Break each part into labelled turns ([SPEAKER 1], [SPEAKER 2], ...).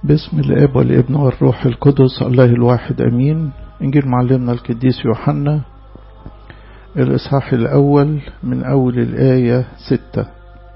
[SPEAKER 1] باسم الاب والابن والروح القدس الله الواحد امين انجيل معلمنا القديس يوحنا الاصحاح الاول من اول الايه ستة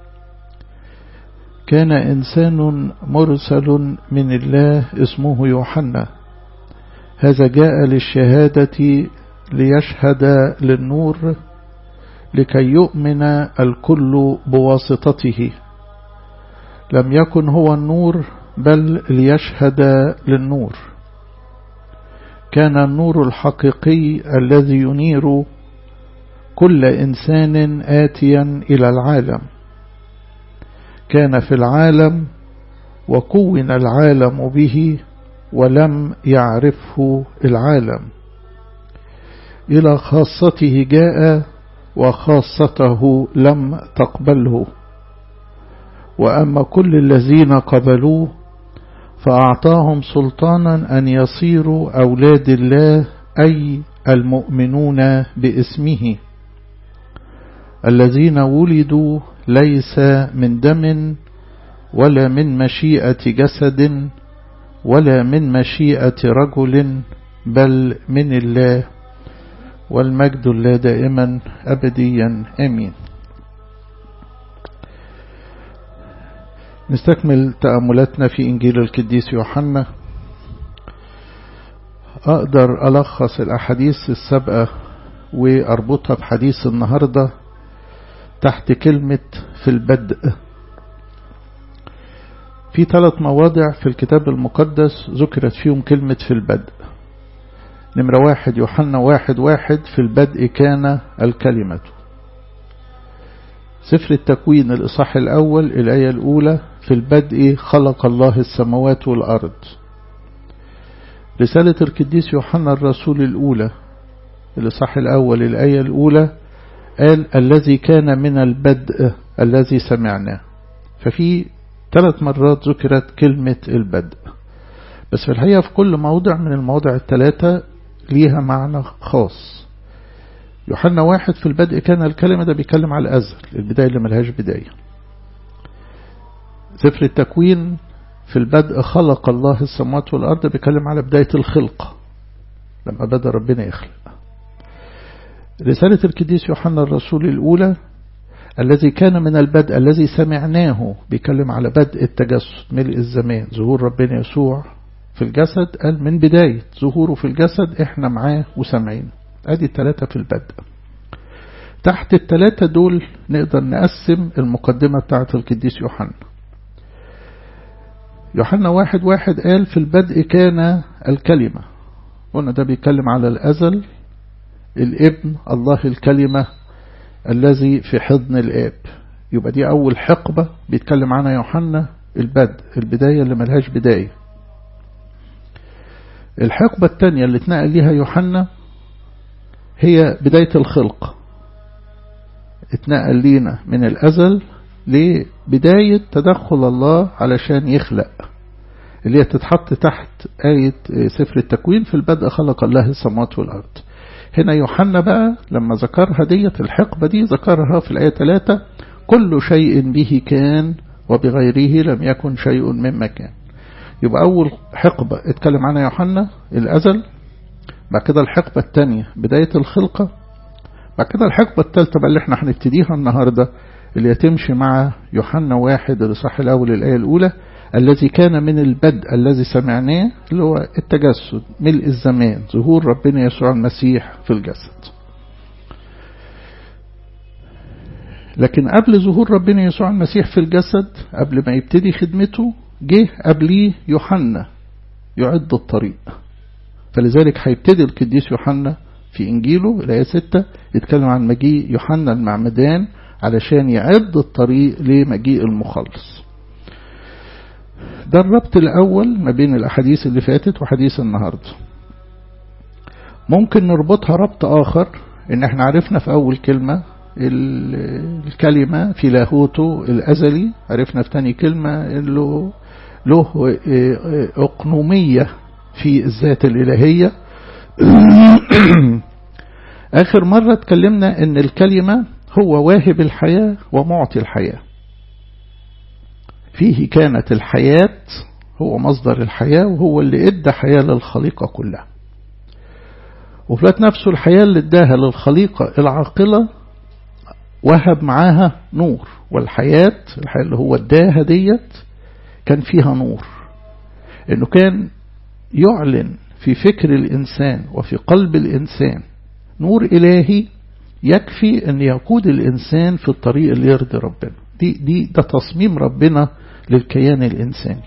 [SPEAKER 1] كان انسان مرسل من الله اسمه يوحنا هذا جاء للشهاده ليشهد للنور لكي يؤمن الكل بواسطته لم يكن هو النور بل ليشهد للنور كان النور الحقيقي الذي ينير كل إنسان آتيا إلى العالم كان في العالم وكون العالم به ولم يعرفه العالم إلى خاصته جاء وخاصته لم تقبله وأما كل الذين قبلوه فأعطاهم سلطانا أن يصيروا أولاد الله أي المؤمنون باسمه الذين ولدوا ليس من دم ولا من مشيئة جسد ولا من مشيئة رجل بل من الله والمجد الله دائما أبديا آمين نستكمل تأملاتنا في إنجيل القديس يوحنا أقدر ألخص الأحاديث السابقة وأربطها بحديث النهاردة تحت كلمة في البدء في ثلاث مواضع في الكتاب المقدس ذكرت فيهم كلمة في البدء نمرة واحد يوحنا واحد واحد في البدء كان الكلمة سفر التكوين الإصحاح الأول الآية الأولى في البدء خلق الله السماوات والأرض رسالة القديس يوحنا الرسول الأولى الإصحاح الأول الآية الأولى قال الذي كان من البدء الذي سمعناه ففي ثلاث مرات ذكرت كلمة البدء بس في الحقيقة في كل موضع من المواضع الثلاثة ليها معنى خاص يوحنا واحد في البدء كان الكلمة ده بيتكلم على الأزل البداية اللي ملهاش بداية سفر التكوين في البدء خلق الله السماوات والأرض بيتكلم على بداية الخلق لما بدأ ربنا يخلق رسالة القديس يوحنا الرسول الأولى الذي كان من البدء الذي سمعناه بيتكلم على بدء التجسد ملء الزمان ظهور ربنا يسوع في الجسد قال من بداية ظهوره في الجسد احنا معاه وسامعين ادي التلاتة في البدء تحت التلاتة دول نقدر نقسم المقدمة بتاعة القديس يوحنا يوحنا واحد واحد قال في البدء كان الكلمة قلنا ده بيتكلم على الأزل الابن الله الكلمة الذي في حضن الآب يبقى دي أول حقبة بيتكلم عنها يوحنا البدء البداية اللي ملهاش بداية الحقبة الثانية اللي اتنقل ليها يوحنا هي بداية الخلق اتنقل لينا من الأزل لبداية تدخل الله علشان يخلق اللي هي تتحط تحت آية سفر التكوين في البدء خلق الله السماوات والأرض هنا يوحنا بقى لما ذكرها ديت الحقبة دي ذكرها في الآية 3 كل شيء به كان وبغيره لم يكن شيء مما كان يبقى أول حقبة اتكلم عنها يوحنا الأزل بعد كده الحقبة الثانية بداية الخلقة بعد كده الحقبة الثالثة بقى اللي احنا هنبتديها النهاردة اللي هتمشي مع يوحنا واحد الإصحاح الأول الآية الأولى الذي كان من البدء الذي سمعناه اللي هو التجسد ملء الزمان ظهور ربنا يسوع المسيح في الجسد لكن قبل ظهور ربنا يسوع المسيح في الجسد قبل ما يبتدي خدمته جه قبليه يوحنا يعد الطريق فلذلك هيبتدي القديس يوحنا في إنجيله الآية 6 يتكلم عن مجيء يوحنا المعمدان علشان يعد الطريق لمجيء المخلص ده الربط الأول ما بين الأحاديث اللي فاتت وحديث النهاردة ممكن نربطها ربط آخر إن احنا عرفنا في أول كلمة الكلمة في لاهوته الأزلي عرفنا في تاني كلمة له له أقنومية في الذات الإلهية آخر مرة اتكلمنا إن الكلمة هو واهب الحياة ومعطي الحياة فيه كانت الحياة هو مصدر الحياة وهو اللي ادى حياة للخليقة كلها وفي نفسه الحياة اللي اداها للخليقة العاقلة وهب معاها نور والحياة الحياة اللي هو اداها ديت كان فيها نور انه كان يعلن في فكر الإنسان وفي قلب الإنسان نور إلهي يكفي أن يقود الإنسان في الطريق اللي يرضي ربنا دي, دي ده تصميم ربنا للكيان الإنساني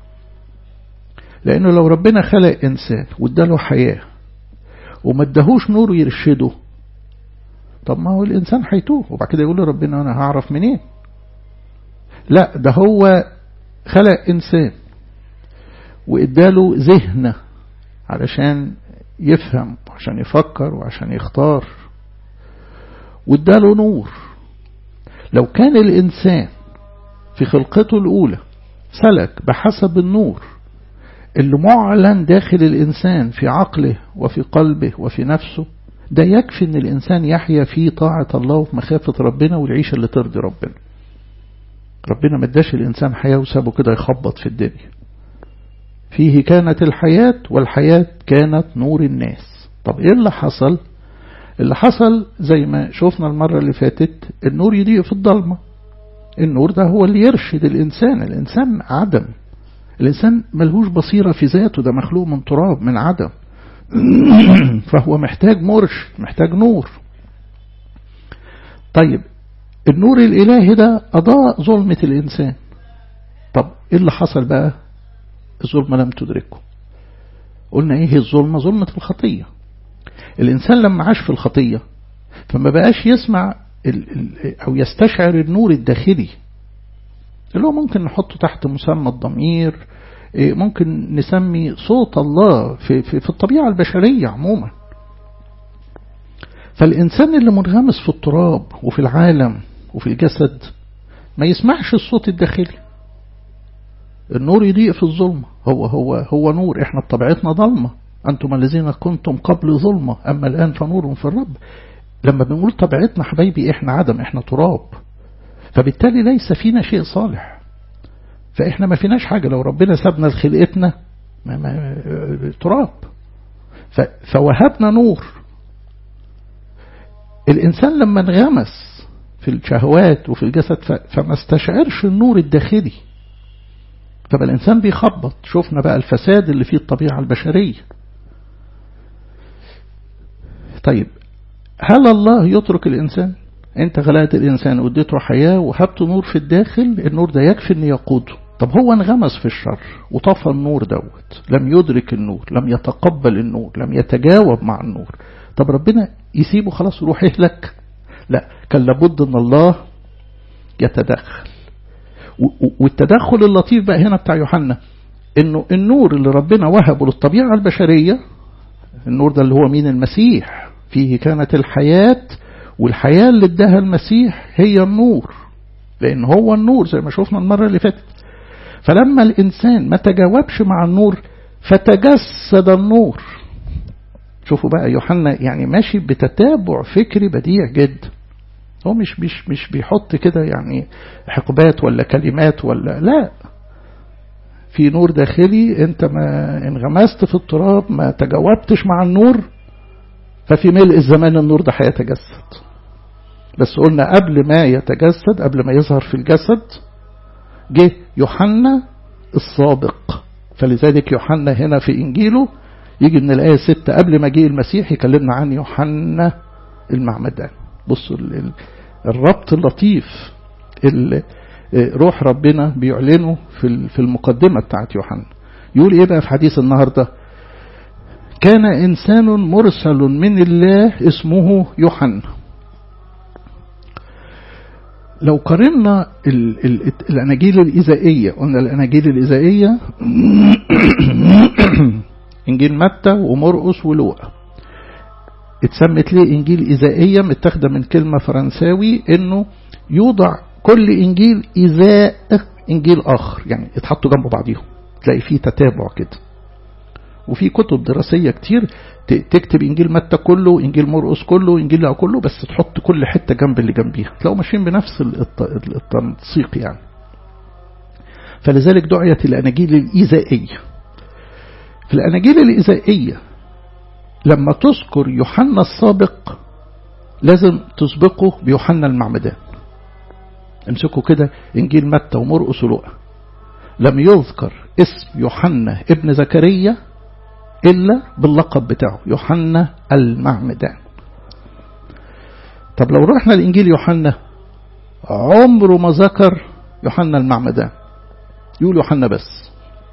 [SPEAKER 1] لأنه لو ربنا خلق إنسان واداله حياة وما اداهوش نور يرشده طب ما هو الإنسان هيتوه وبعد كده يقول ربنا أنا هعرف منين لا ده هو خلق إنسان واداله ذهن علشان يفهم وعشان يفكر وعشان يختار واداله نور لو كان الإنسان في خلقته الأولى سلك بحسب النور اللي معلن داخل الإنسان في عقله وفي قلبه وفي نفسه ده يكفي ان الإنسان يحيا في طاعة الله وفي مخافة ربنا والعيشة اللي ترضي ربنا ربنا ما اداش الإنسان حياة وسابه كده يخبط في الدنيا فيه كانت الحياة والحياة كانت نور الناس طب ايه اللي حصل اللي حصل زي ما شفنا المرة اللي فاتت النور يضيء في الضلمة النور ده هو اللي يرشد الإنسان الإنسان عدم الإنسان ملهوش بصيرة في ذاته ده مخلوق من تراب من عدم فهو محتاج مرشد محتاج نور طيب النور الإلهي ده أضاء ظلمة الإنسان طب إيه اللي حصل بقى الظلمة لم تدركه قلنا إيه الظلمة ظلمة الخطية الإنسان لما عاش في الخطية فما بقاش يسمع أو يستشعر النور الداخلي اللي هو ممكن نحطه تحت مسمى الضمير ممكن نسمي صوت الله في, في, في الطبيعة البشرية عموما فالإنسان اللي منغمس في التراب وفي العالم وفي الجسد ما يسمعش الصوت الداخلي النور يضيء في الظلمة هو هو هو نور احنا بطبيعتنا ظلمة أنتم الذين كنتم قبل ظلمة أما الآن فنور في الرب لما بنقول طبيعتنا حبايبي احنا عدم احنا تراب فبالتالي ليس فينا شيء صالح فإحنا ما فيناش حاجة لو ربنا سابنا لخلقتنا ما ما تراب فوهبنا نور الإنسان لما انغمس في الشهوات وفي الجسد فما استشعرش النور الداخلي فبقى الإنسان بيخبط شفنا بقى الفساد اللي فيه الطبيعة البشرية طيب هل الله يترك الإنسان انت خلقت الإنسان واديته حياة وهبته نور في الداخل النور ده يكفي ان يقوده طب هو انغمس في الشر وطفى النور دوت لم يدرك النور لم يتقبل النور لم يتجاوب مع النور طب ربنا يسيبه خلاص يروح يهلك لا كان لابد ان الله يتدخل والتدخل اللطيف بقى هنا بتاع يوحنا انه النور اللي ربنا وهبه للطبيعة البشرية النور ده اللي هو مين المسيح فيه كانت الحياة والحياة اللي اداها المسيح هي النور لان هو النور زي ما شفنا المرة اللي فاتت فلما الانسان ما تجاوبش مع النور فتجسد النور شوفوا بقى يوحنا يعني ماشي بتتابع فكري بديع جدا هو مش مش مش بيحط كده يعني حقبات ولا كلمات ولا لا في نور داخلي انت ما انغمست في التراب ما تجاوبتش مع النور ففي ملء الزمان النور ده هيتجسد بس قلنا قبل ما يتجسد قبل ما يظهر في الجسد جه يوحنا السابق فلذلك يوحنا هنا في إنجيله يجي من الآية 6 قبل ما جه المسيح يكلمنا عن يوحنا المعمدان بصوا الربط اللطيف اللي روح ربنا بيعلنه في في المقدمة بتاعت يوحنا يقول ايه بقى في حديث النهاردة كان إنسان مرسل من الله اسمه يوحنا لو قارنا ال ال الأناجيل الإزائية قلنا الأناجيل الإزائية إنجيل متى ومرقس ولوقا اتسمت ليه إنجيل إزائية متاخدة من كلمة فرنساوي إنه يوضع كل إنجيل إزاء إنجيل آخر يعني يتحطوا جنب بعضيهم تلاقي فيه تتابع كده وفي كتب دراسية كتير تكتب إنجيل متى كله إنجيل مرقس كله إنجيل لو كله بس تحط كل حتة جنب اللي جنبيها تلاقوا ماشيين بنفس التنسيق يعني فلذلك دعيت الأناجيل الإيذائية في الأناجيل الإيذائية لما تذكر يوحنا السابق لازم تسبقه بيوحنا المعمدان امسكوا كده إنجيل متى ومرقس ولوقا لم يذكر اسم يوحنا ابن زكريا إلا باللقب بتاعه يوحنا المعمدان طب لو رحنا لإنجيل يوحنا عمره ما ذكر يوحنا المعمدان يقول يوحنا بس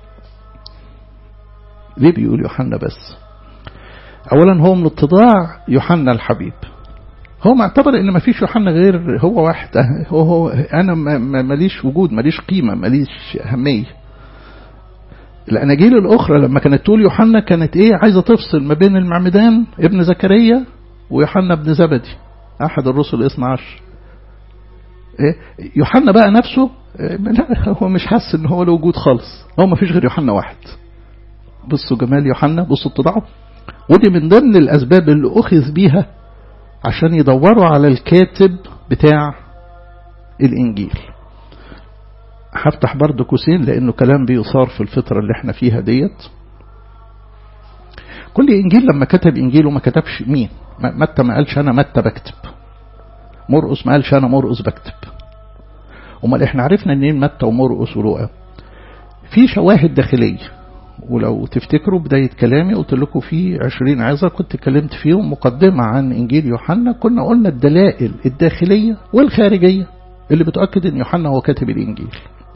[SPEAKER 1] ليه بيقول يوحنا بس اولا هو من اتضاع يوحنا الحبيب هو معتبر ان ما فيش يوحنا غير هو واحد هو, هو انا ماليش وجود ماليش قيمة ماليش اهمية الاناجيل الاخرى لما كانت تقول يوحنا كانت ايه عايزة تفصل ما بين المعمدان ابن زكريا ويوحنا ابن زبدي احد الرسل الاثنى عشر إيه؟ يوحنا بقى نفسه لا هو مش حاسس ان هو له وجود خالص هو ما فيش غير يوحنا واحد بصوا جمال يوحنا بصوا اتضاعه ودي من ضمن الاسباب اللي اخذ بيها عشان يدوروا على الكاتب بتاع الانجيل هفتح برضه قوسين لانه كلام بيصار في الفتره اللي احنا فيها ديت كل انجيل لما كتب انجيله ما كتبش مين متى ما قالش انا متى بكتب مرقس ما قالش انا مرقس بكتب امال احنا عرفنا منين متى ومرقس ولوقا في شواهد داخليه ولو تفتكروا بداية كلامي قلت لكم في عشرين عظة كنت اتكلمت فيهم مقدمة عن إنجيل يوحنا كنا قلنا الدلائل الداخلية والخارجية اللي بتؤكد أن يوحنا هو كاتب الإنجيل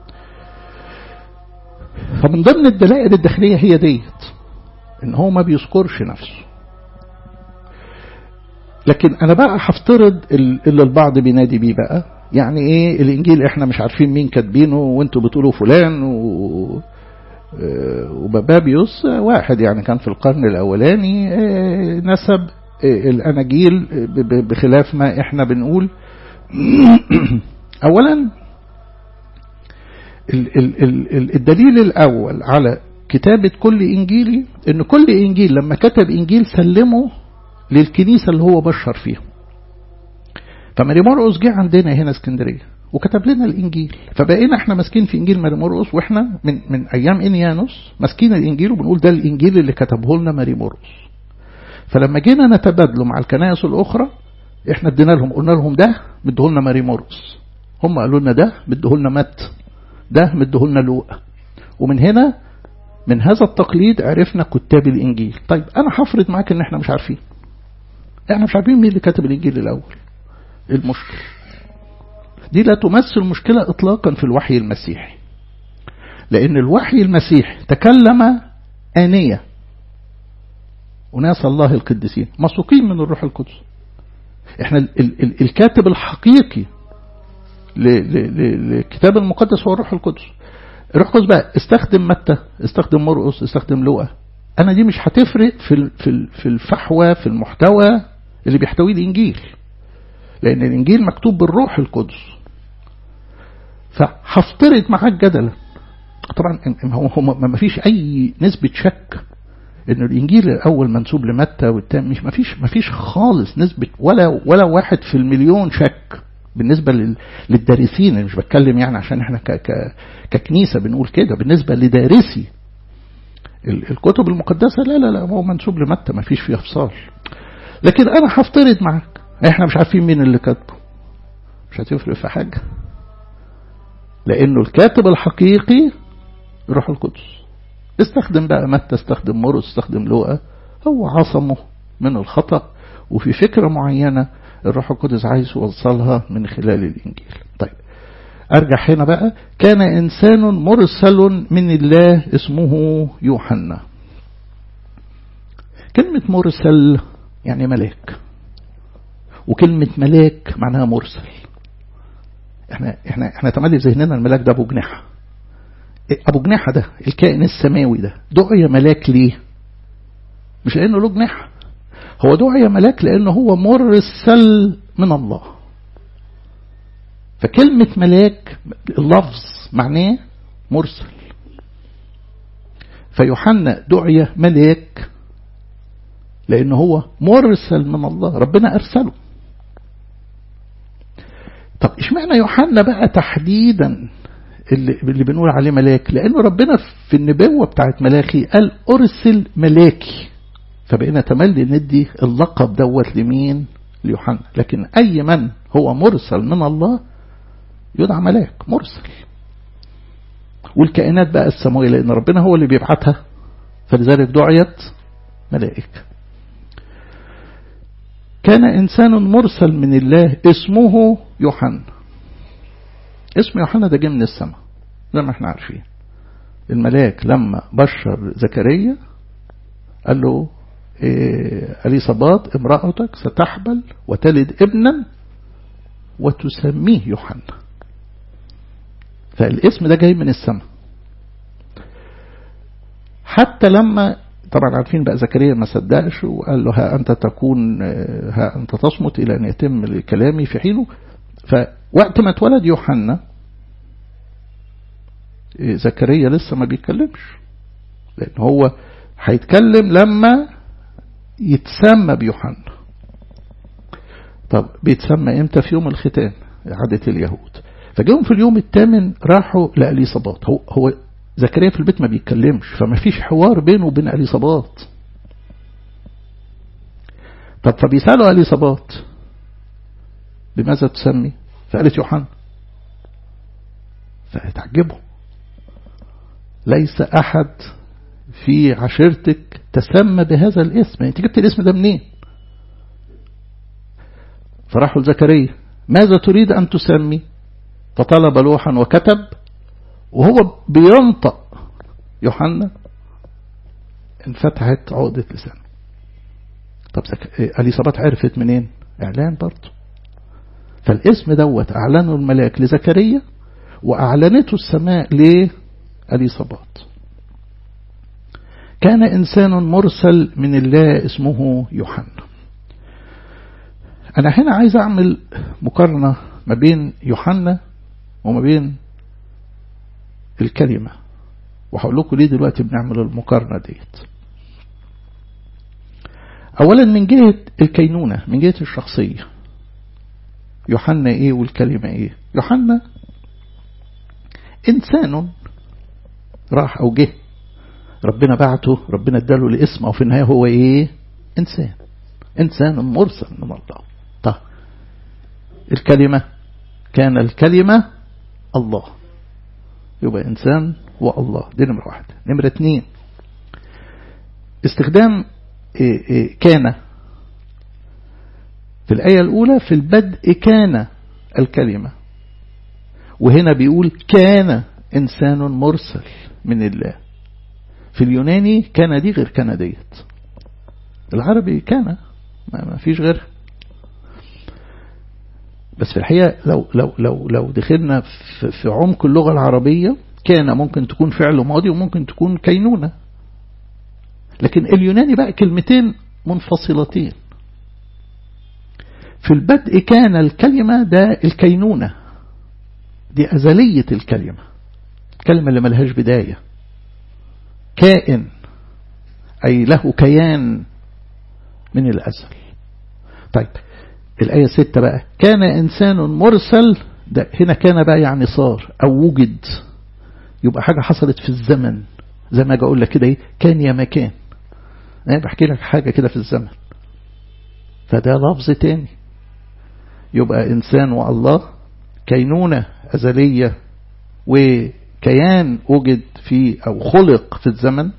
[SPEAKER 1] فمن ضمن الدلائل الداخلية هي ديت ان هو ما بيذكرش نفسه لكن انا بقى هفترض اللي البعض بينادي بيه بقى يعني ايه الانجيل احنا مش عارفين مين كاتبينه وانتوا بتقولوا فلان و وبابابيوس واحد يعني كان في القرن الاولاني نسب الاناجيل بخلاف ما احنا بنقول اولا الدليل الاول على كتابة كل انجيلي ان كل انجيل لما كتب انجيل سلمه للكنيسة اللي هو بشر فيها فماري مرقس جه عندنا هنا اسكندرية وكتب لنا الانجيل فبقينا احنا ماسكين في انجيل ماري مرقس واحنا من من ايام انيانوس ماسكين الانجيل وبنقول ده الانجيل اللي كتبه لنا ماري مرقس فلما جينا نتبادله مع الكنائس الاخرى احنا ادينا لهم قلنا لهم ده مديه لنا ماري مرقس هم قالوا لنا ده مديه لنا مت ده مديه لنا لوقا ومن هنا من هذا التقليد عرفنا كتاب الانجيل طيب انا هفرض معاك ان احنا مش عارفين احنا مش عارفين مين اللي كتب الانجيل الاول المشكله دي لا تمثل مشكلة إطلاقا في الوحي المسيحي لأن الوحي المسيحي تكلم آنية أناس الله القديسين مسوقين من الروح القدس احنا ال ال ال الكاتب الحقيقي للكتاب المقدس هو الروح القدس الروح القدس بقى استخدم متى استخدم مرقس استخدم لوقا انا دي مش هتفرق في في الفحوى في المحتوى اللي بيحتويه الانجيل لان الانجيل مكتوب بالروح القدس فهفترض معاك جدلا طبعا هو ما فيش اي نسبة شك ان الانجيل الاول منسوب لمتى والتاني مش ما فيش ما فيش خالص نسبة ولا ولا واحد في المليون شك بالنسبة للدارسين مش بتكلم يعني عشان احنا ك ك ككنيسة بنقول كده بالنسبة لدارسي الكتب المقدسة لا لا لا هو منسوب لمتى ما فيش فيه افصال لكن انا هفترض معاك احنا مش عارفين مين اللي كاتبه مش هتفرق في حاجة لانه الكاتب الحقيقي روح القدس استخدم بقى متى استخدم مرقس استخدم لوقا هو عصمه من الخطأ وفي فكرة معينة الروح القدس عايز يوصلها من خلال الإنجيل طيب أرجع هنا بقى كان إنسان مرسل من الله اسمه يوحنا كلمة مرسل يعني ملاك وكلمة ملاك معناها مرسل احنا احنا احنا تملي في ذهننا الملاك ده ابو جناح ابو جناح ده الكائن السماوي ده دعي ملاك ليه مش لانه له جناح هو دعي ملاك لانه هو مرسل من الله فكلمة ملاك اللفظ معناه مرسل فيوحنا دعي ملاك لأنه هو مرسل من الله ربنا أرسله طب اشمعنى يوحنا بقى تحديدا اللي, اللي بنقول عليه ملاك لأنه ربنا في النبوة بتاعت ملاخي قال أرسل ملاكي فبقينا تملي ندي اللقب دوت لمين ليوحنا لكن أي من هو مرسل من الله يدعى ملاك مرسل والكائنات بقى السماوية لأن ربنا هو اللي بيبعتها فلذلك دعيت ملائكة كان إنسان مرسل من الله اسمه يوحنا اسم يوحنا ده جه من السماء زي ما احنا عارفين الملاك لما بشر زكريا قال له إيه أليصابات امرأتك ستحبل وتلد ابنا وتسميه يوحنا فالاسم ده جاي من السماء حتى لما طبعا عارفين بقى زكريا ما صدقش وقال له ها أنت تكون ها أنت تصمت إلى أن يتم كلامي في حينه فوقت ما اتولد يوحنا زكريا لسه ما بيتكلمش لأن هو هيتكلم لما يتسمى بيوحنا طب بيتسمى امتى في يوم الختان عادة اليهود فجاهم في اليوم الثامن راحوا لأليصابات هو, هو زكريا في البيت ما بيتكلمش فما فيش حوار بينه وبين أليصابات طب فبيسألوا أليصابات بماذا تسمي فقالت يوحنا فتعجبوا ليس أحد في عشيرتك تسمى بهذا الاسم انت جبت الاسم ده منين فراحوا لزكريا ماذا تريد أن تسمي فطلب لوحا وكتب وهو بينطق يوحنا انفتحت عقدة لسان طب أليصابات عرفت منين إعلان برضه فالاسم دوت أعلنه الملاك لزكريا وأعلنته السماء لأليصابات كان إنسان مرسل من الله اسمه يوحنا أنا هنا عايز أعمل مقارنة ما بين يوحنا وما بين الكلمة وهقول لكم ليه دلوقتي بنعمل المقارنة ديت أولا من جهة الكينونة من جهة الشخصية يوحنا إيه والكلمة إيه يوحنا إنسان راح أو جه ربنا بعته ربنا اداله الاسم وفي النهاية هو إيه إنسان إنسان مرسل من الله طيب الكلمة كان الكلمة الله يبقى إنسان والله دي نمرة واحد نمرة اتنين استخدام إيه إيه كان في الآية الأولى في البدء كان الكلمة وهنا بيقول كان إنسان مرسل من الله في اليوناني كان دي غير كان ديت العربي كان ما فيش غير بس في الحقيقة لو, لو, لو, لو دخلنا في, في عمق اللغة العربية كان ممكن تكون فعل ماضي وممكن تكون كينونة لكن اليوناني بقى كلمتين منفصلتين في البدء كان الكلمة ده الكينونة دي أزلية الكلمة الكلمة اللي ملهاش بداية كائن أي له كيان من الأزل طيب الآية ستة بقى كان إنسان مرسل ده هنا كان بقى يعني صار أو وجد يبقى حاجة حصلت في الزمن زي ما أجي أقول لك كده إيه كان يا مكان أنا بحكي لك حاجة كده في الزمن فده لفظ تاني يبقى إنسان والله كينونة أزلية وكيان وجد في أو خلق في الزمن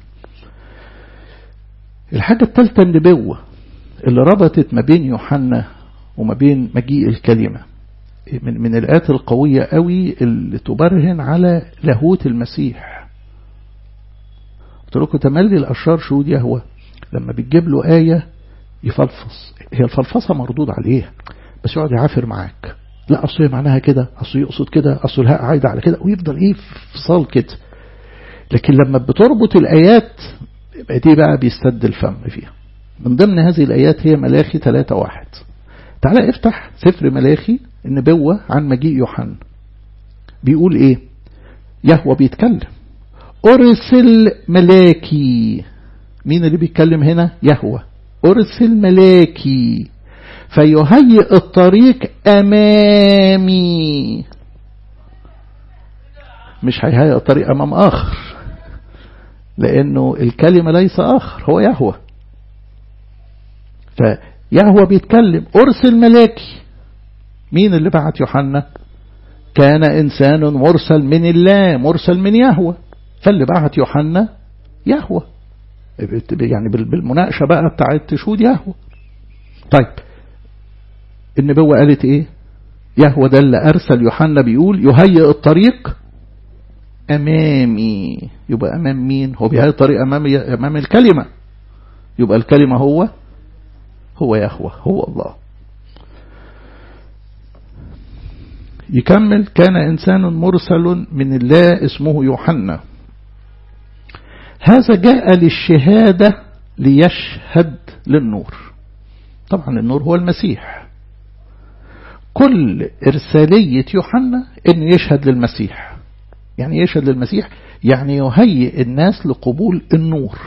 [SPEAKER 1] الحاجة الثالثة النبوة اللي ربطت ما بين يوحنا وما بين مجيء الكلمة من من الآيات القوية قوي اللي تبرهن على لاهوت المسيح قلت لكم تملي الأشرار شهود يهوى لما بتجيب له آية يفلفص هي الفلفصة مردود عليها بس يقعد يعافر معاك لا أصل هي معناها كده أصل يقصد كده أصل الهاء عايدة على كده ويفضل إيه فصال كده لكن لما بتربط الآيات يبقى دي بقى بيستد الفم فيها من ضمن هذه الآيات هي ملاخي 3 واحد تعالى افتح سفر ملاخي النبوة عن مجيء يوحنا بيقول ايه يهوى بيتكلم أرسل ملاكي مين اللي بيتكلم هنا يهوى أرسل ملاكي فيهيئ الطريق أمامي مش هيهيئ الطريق أمام آخر لأنه الكلمة ليس آخر هو يهوى فيهوى بيتكلم أرسل ملاكي مين اللي بعت يوحنا كان إنسان مرسل من الله مرسل من يهوى فاللي بعت يوحنا يهوى يعني بالمناقشة بقى بتاعت شهود يهوى طيب النبوة قالت ايه يهوى ده اللي أرسل يوحنا بيقول يهيئ الطريق أمامي يبقى أمام مين هو بيهيئ الطريق أمام, أمام الكلمة يبقى الكلمة هو هو يهوى هو الله يكمل كان إنسان مرسل من الله اسمه يوحنا هذا جاء للشهادة ليشهد للنور طبعا النور هو المسيح كل إرسالية يوحنا أنه يشهد للمسيح يعني يشهد للمسيح يعني يهيئ الناس لقبول النور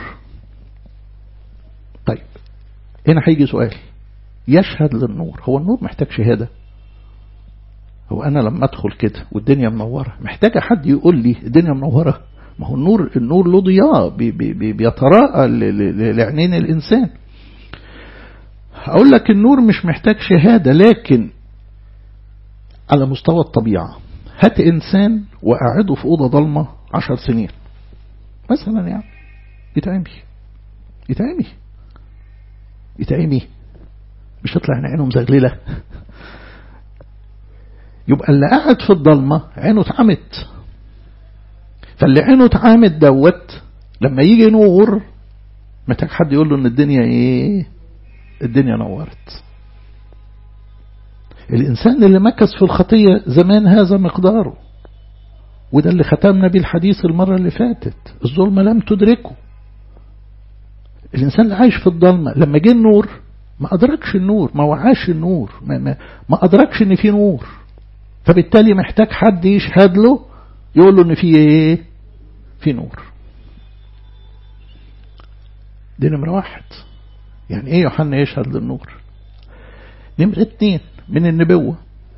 [SPEAKER 1] طيب هنا هيجي سؤال يشهد للنور هو النور محتاج شهادة هو أنا لما أدخل كده والدنيا منورة محتاجة حد يقول لي الدنيا منورة ما هو النور النور له ضياء بي بي بيتراءى لعينين الإنسان أقول لك النور مش محتاج شهادة لكن على مستوى الطبيعة هات إنسان وقعده في أوضة ضلمة عشر سنين مثلا يعني يتعمي يتعمي يتعمي مش تطلع عينه مزغللة يبقى اللي قاعد في الضلمة عينه اتعمت فاللي عينه اتعمت دوت لما يجي نور محتاج حد يقول له ان الدنيا ايه الدنيا نورت الإنسان اللي مكث في الخطية زمان هذا مقداره وده اللي ختمنا بيه الحديث المرة اللي فاتت الظلمة لم تدركه الإنسان اللي عايش في الضلمة لما جه النور ما أدركش النور ما وعاش النور ما, ما, ما أدركش إن في نور فبالتالي محتاج حد يشهد له يقول له إن في إيه في نور دي نمرة واحد يعني إيه يوحنا يشهد للنور نمرة اتنين من النبوة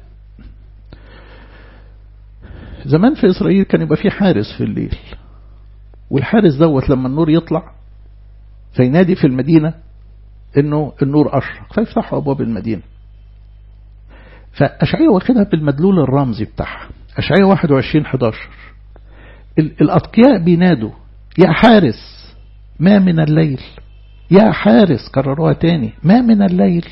[SPEAKER 1] زمان في إسرائيل كان يبقى في حارس في الليل والحارس دوت لما النور يطلع فينادي في المدينة انه النور اشرق فيفتحوا ابواب المدينة فأشعية واخدها بالمدلول الرمزي بتاعها أشعية 21 11 الأتقياء بينادوا يا حارس ما من الليل يا حارس كرروها تاني ما من الليل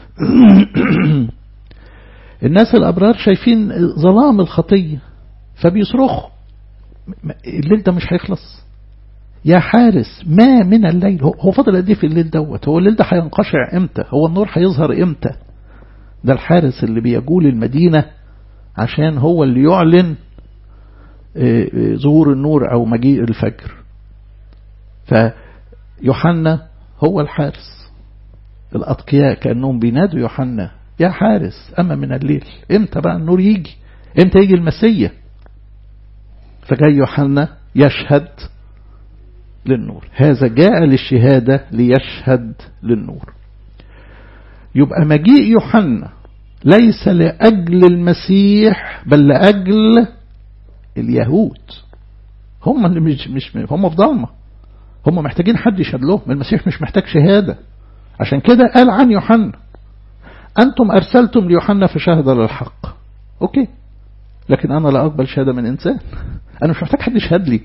[SPEAKER 1] الناس الأبرار شايفين ظلام الخطية فبيصرخوا الليل ده مش هيخلص يا حارس ما من الليل هو فضل قد ايه في الليل دوت هو الليل ده هينقشع امتى هو النور هيظهر امتى ده الحارس اللي بيجول المدينة عشان هو اللي يعلن ظهور النور او مجيء الفجر فيوحنا هو الحارس الأتقياء كأنهم بينادوا يوحنا يا حارس أما من الليل امتى بقى النور يجي امتى يجي المسيا فجاي يوحنا يشهد للنور هذا جاء للشهادة ليشهد للنور يبقى مجيء يوحنا ليس لأجل المسيح بل لأجل اليهود هم اللي مش مش هم في ضلمه هم محتاجين حد يشهد لهم المسيح مش محتاج شهادة عشان كده قال عن يوحنا أنتم أرسلتم ليوحنا فشهد للحق أوكي لكن أنا لا أقبل شهادة من إنسان أنا مش محتاج حد يشهد لي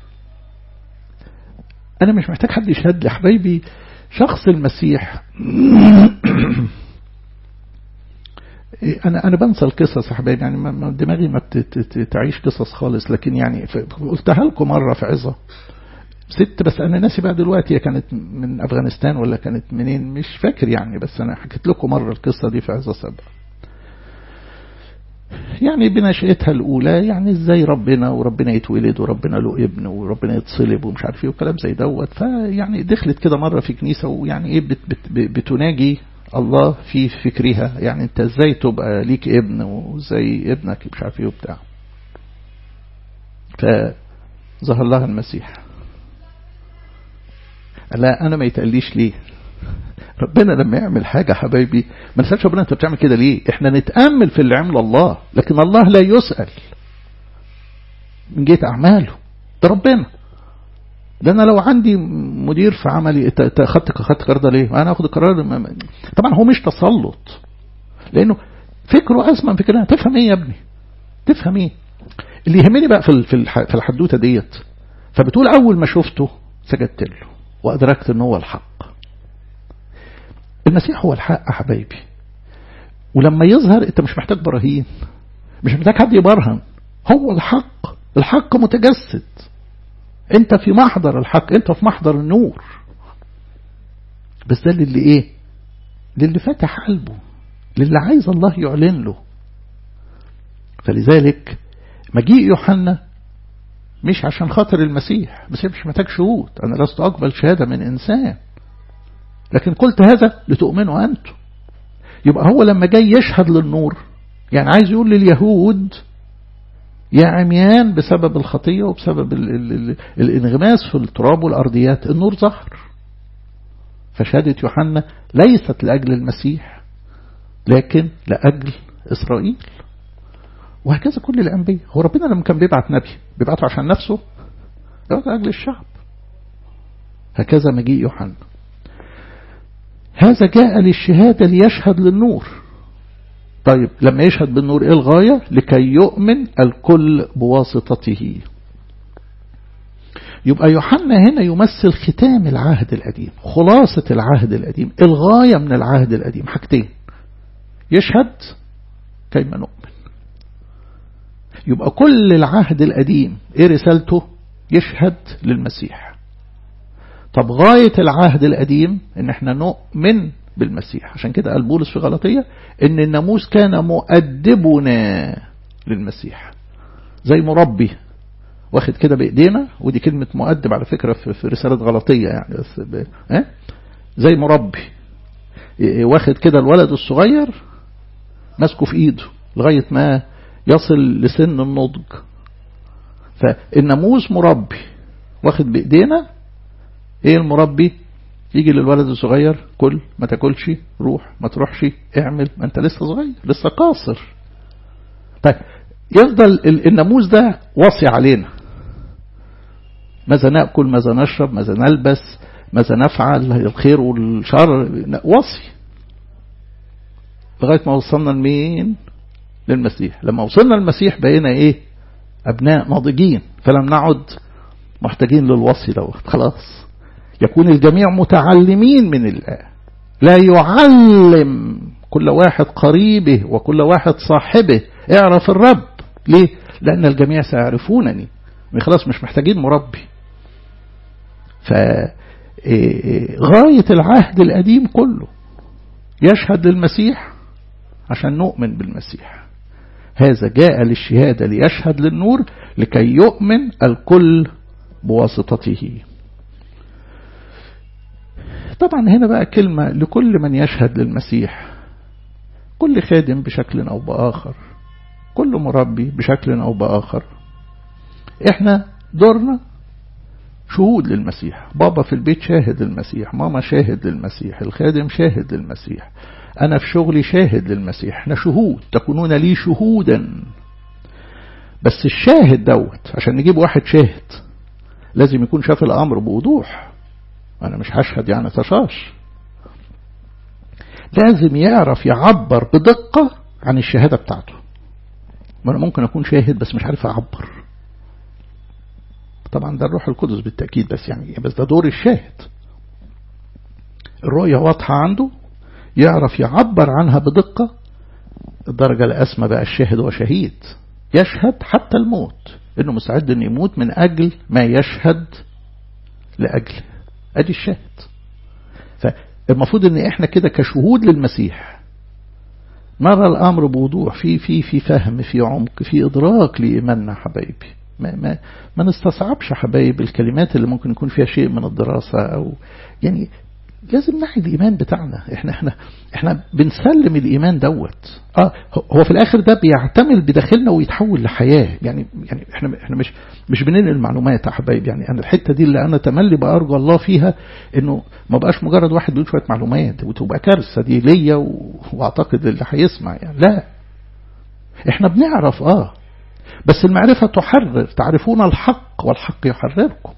[SPEAKER 1] أنا مش محتاج حد يشهد لي حبايبي شخص المسيح أنا أنا بنسى القصص يا حبايبي يعني دماغي ما تعيش قصص خالص لكن يعني قلتها لكم مرة في عظة ست بس أنا ناسي بقى دلوقتي هي كانت من أفغانستان ولا كانت منين مش فاكر يعني بس أنا حكيت لكم مرة القصة دي في عظة سبع يعني بنشأتها الأولى يعني إزاي ربنا وربنا يتولد وربنا له ابن وربنا يتصلب ومش عارف ايه وكلام زي دوت فيعني دخلت كده مرة في كنيسة ويعني إيه بت بت بتناجي الله في فكرها يعني أنت إزاي تبقى ليك ابن وإزاي ابنك مش عارف ايه وبتاع فظهر لها المسيح لا أنا ما يتقليش ليه ربنا لما يعمل حاجة حبايبي ما نسألش ربنا أنت بتعمل كده ليه احنا نتأمل في اللي عمل الله لكن الله لا يسأل من جهة أعماله ده ربنا ده أنا لو عندي مدير في عملي خدت خدت قرار ده ليه؟ أنا أخد القرار طبعا هو مش تسلط لأنه فكره أسمى فكرة تفهم إيه يا ابني؟ تفهم إيه؟ اللي يهمني بقى في في الحدوتة ديت فبتقول أول ما شفته سجدت له وأدركت إن هو الحق المسيح هو الحق يا حبايبي ولما يظهر أنت مش محتاج براهين مش محتاج حد يبرهن هو الحق الحق متجسد انت في محضر الحق انت في محضر النور بس ده للي ايه للي فاتح قلبه للي عايز الله يعلن له فلذلك مجيء يوحنا مش عشان خاطر المسيح بس مش محتاج شهود انا لست اقبل شهادة من انسان لكن قلت هذا لتؤمنوا انتم يبقى هو لما جاي يشهد للنور يعني عايز يقول لليهود يا عميان بسبب الخطية وبسبب ال ال ال الانغماس في التراب والأرضيات النور ظهر فشهادة يوحنا ليست لأجل المسيح لكن لأجل إسرائيل وهكذا كل الأنبياء هو ربنا لما كان بيبعت نبي بيبعته عشان نفسه بيبعته لأجل الشعب هكذا مجيء يوحنا هذا جاء للشهادة ليشهد للنور طيب لما يشهد بالنور ايه الغاية لكي يؤمن الكل بواسطته يبقى يوحنا هنا يمثل ختام العهد القديم خلاصة العهد القديم الغاية من العهد القديم حاجتين يشهد كيما نؤمن يبقى كل العهد القديم ايه رسالته يشهد للمسيح طب غاية العهد القديم ان احنا نؤمن بالمسيح عشان كده قال بولس في غلطية ان الناموس كان مؤدبنا للمسيح زي مربي واخد كده بايدينا ودي كلمة مؤدب على فكرة في رسالة غلطية يعني بس ب... اه؟ زي مربي واخد كده الولد الصغير ماسكه في ايده لغاية ما يصل لسن النضج فالناموس مربي واخد بايدينا ايه المربي يجي للولد الصغير كل ما تاكلش روح ما تروحش اعمل ما انت لسه صغير لسه قاصر طيب يفضل الناموس ده واصي علينا ماذا نأكل ماذا نشرب ماذا نلبس ماذا نفعل الخير والشر وصي لغاية ما وصلنا لمين للمسيح لما وصلنا للمسيح بقينا ايه ابناء ناضجين فلم نعد محتاجين للوصي دوت خلاص يكون الجميع متعلمين من الله لا يعلم كل واحد قريبه وكل واحد صاحبه اعرف الرب ليه لأن الجميع سيعرفونني خلاص مش محتاجين مربي فغاية العهد القديم كله يشهد للمسيح عشان نؤمن بالمسيح هذا جاء للشهادة ليشهد للنور لكي يؤمن الكل بواسطته طبعا هنا بقى كلمة لكل من يشهد للمسيح كل خادم بشكل أو بآخر كل مربي بشكل أو بآخر احنا دورنا شهود للمسيح بابا في البيت شاهد للمسيح ماما شاهد للمسيح الخادم شاهد للمسيح أنا في شغلي شاهد للمسيح احنا شهود تكونون لي شهودا بس الشاهد دوت عشان نجيب واحد شاهد لازم يكون شاف الأمر بوضوح أنا مش هشهد يعني تشاش لازم يعرف يعبر بدقة عن الشهادة بتاعته ما أنا ممكن أكون شاهد بس مش عارف أعبر طبعا ده الروح القدس بالتأكيد بس يعني بس ده دور الشاهد الرؤية واضحة عنده يعرف يعبر عنها بدقة الدرجة الأسمى بقى الشاهد وشهيد يشهد حتى الموت انه مستعد انه يموت من اجل ما يشهد لاجله ادي الشاهد فالمفروض ان احنا كده كشهود للمسيح نرى الامر بوضوح في في في فهم في عمق في ادراك لايماننا حبايبي ما ما ما نستصعبش حبايب الكلمات اللي ممكن يكون فيها شيء من الدراسة او يعني لازم نعي الايمان بتاعنا احنا احنا احنا بنسلم الايمان دوت اه هو في الاخر ده بيعتمل بداخلنا ويتحول لحياه يعني يعني احنا احنا مش مش بننقل معلومات يا حبايب يعني انا الحته دي اللي انا تملي بارجو الله فيها انه ما بقاش مجرد واحد بيقول شويه معلومات وتبقى كارثه دي ليا و... واعتقد اللي هيسمع يعني لا احنا بنعرف اه بس المعرفة تحرر تعرفون الحق والحق يحرركم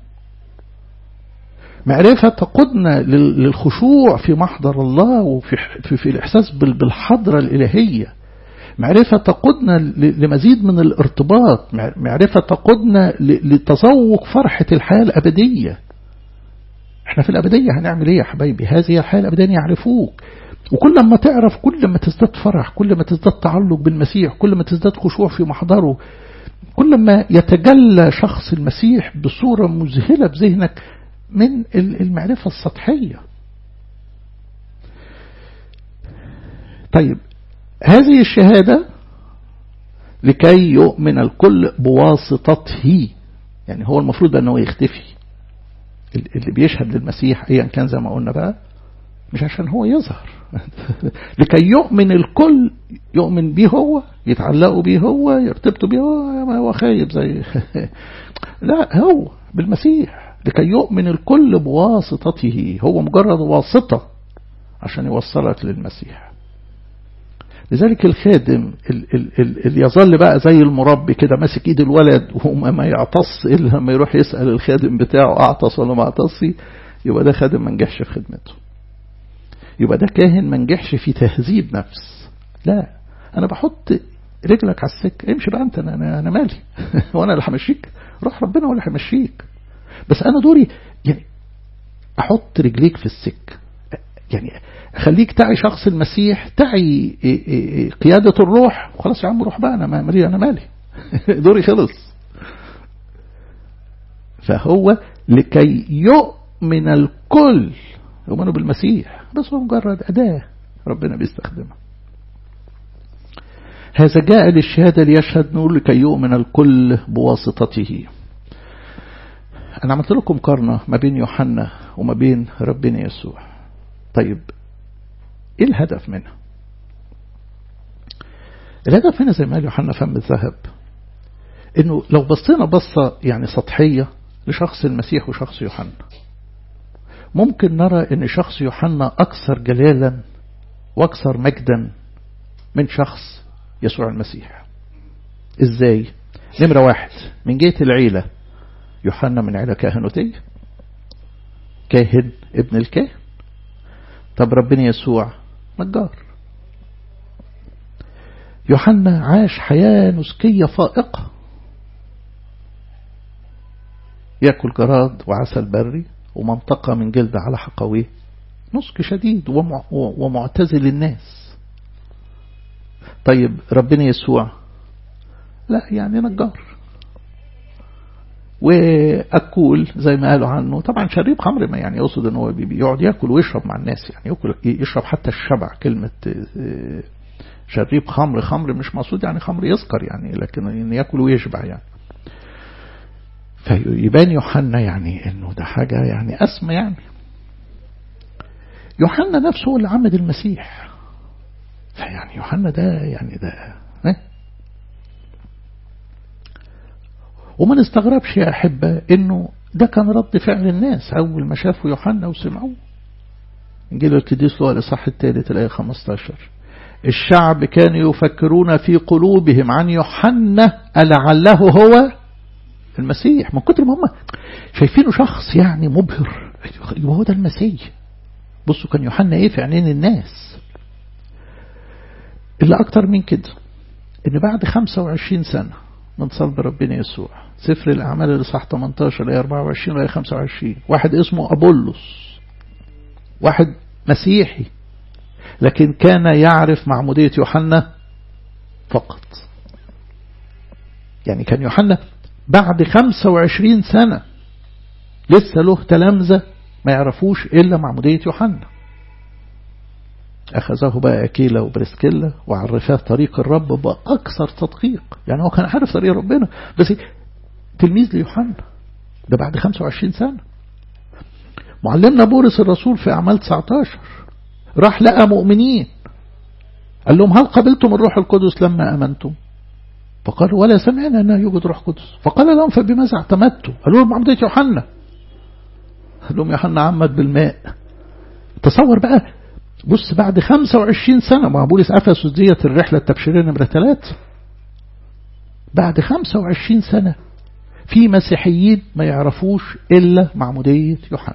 [SPEAKER 1] معرفة تقودنا للخشوع في محضر الله وفي في, في الإحساس بالحضرة الإلهية معرفة تقودنا لمزيد من الارتباط معرفة تقودنا لتذوق فرحة الحياة الأبدية احنا في الأبدية هنعمل ايه يا حبايبي هذه الحياة الأبدية يعرفوك وكل ما تعرف كل ما تزداد فرح كل ما تزداد تعلق بالمسيح كل ما تزداد خشوع في محضره كل ما يتجلى شخص المسيح بصورة مذهلة بذهنك من المعرفة السطحية طيب هذه الشهادة لكي يؤمن الكل بواسطته يعني هو المفروض أنه يختفي اللي بيشهد للمسيح أيا كان زي ما قلنا بقى مش عشان هو يظهر لكي يؤمن الكل يؤمن به هو يتعلقوا به هو يرتبطوا به هو ما هو خايب زي لا هو بالمسيح لكي يؤمن الكل بواسطته هو مجرد واسطة عشان يوصلك للمسيح لذلك الخادم اللي يظل بقى زي المربي كده ماسك ايد الولد وما ما يعطس الا لما يروح يسأل الخادم بتاعه اعطس ولا ما اعطسي يبقى ده خادم ما نجحش في خدمته يبقى ده كاهن ما نجحش في تهذيب نفس لا انا بحط رجلك على السكه امشي بقى انت انا انا مالي وانا اللي همشيك روح ربنا هو اللي هيمشيك بس انا دوري يعني احط رجليك في السك يعني خليك تعي شخص المسيح تعي قيادة الروح خلاص يا عم روح بقى انا مالي انا مالي دوري خلص فهو لكي يؤمن الكل يؤمنوا بالمسيح بس هو مجرد أداة ربنا بيستخدمها هذا جاء للشهادة ليشهد نور لكي يؤمن الكل بواسطته أنا عملت لكم مقارنة ما بين يوحنا وما بين ربنا يسوع طيب إيه الهدف منها الهدف هنا زي ما قال يوحنا فم الذهب إنه لو بصينا بصة يعني سطحية لشخص المسيح وشخص يوحنا ممكن نرى ان شخص يوحنا اكثر جلالا واكثر مجدا من شخص يسوع المسيح ازاي نمرة واحد من جهة العيلة يوحنا من عيلة كاهنوتية كاهن ابن الكاهن طب ربنا يسوع نجار يوحنا عاش حياة نسكية فائقة يأكل جراد وعسل بري ومنطقة من جلد على حقويه نسك شديد ومعتزل الناس طيب ربنا يسوع لا يعني نجار وأكول زي ما قالوا عنه طبعا شريب خمر ما يعني يقصد ان هو بيقعد ياكل ويشرب مع الناس يعني ياكل يشرب حتى الشبع كلمة شريب خمر خمر مش مقصود يعني خمر يسكر يعني لكن ياكل ويشبع يعني فيبان يوحنا يعني انه ده حاجة يعني اسمى يعني يوحنا نفسه هو اللي عمد المسيح فيعني يوحنا ده يعني ده اه؟ وما نستغربش يا أحبة انه ده كان رد فعل الناس اول ما شافوا يوحنا وسمعوه انجيل القديس له الاصحاح الثالث الايه 15 الشعب كانوا يفكرون في قلوبهم عن يوحنا لعله هو المسيح من كتر ما هم شايفينه شخص يعني مبهر يبقى هو ده المسيح بصوا كان يوحنا ايه في عينين الناس اللي اكتر من كده ان بعد 25 سنة من صلب ربنا يسوع سفر الاعمال الاصحاح 18 ل 24 ل 25 واحد اسمه ابولس واحد مسيحي لكن كان يعرف معمودية يوحنا فقط يعني كان يوحنا بعد 25 سنة لسه له تلامذة ما يعرفوش إلا معمودية يوحنا أخذه بقى أكيلا وبرسكيلا وعرفاه طريق الرب بأكثر تدقيق يعني هو كان عارف طريق ربنا بس تلميذ ليوحنا ده بعد 25 سنة معلمنا بولس الرسول في أعمال 19 راح لقى مؤمنين قال لهم هل قبلتم الروح القدس لما أمنتم فقالوا ولا سمعنا أنه يوجد روح قدس فقال لهم فبماذا اعتمدتوا قالوا لهم عمدية يوحنا قال لهم يوحنا عمد بالماء تصور بقى بص بعد 25 سنة مع بولس أفسس ديت الرحلة التبشيرية نمرة ثلاثة بعد 25 سنة في مسيحيين ما يعرفوش إلا معمودية يوحنا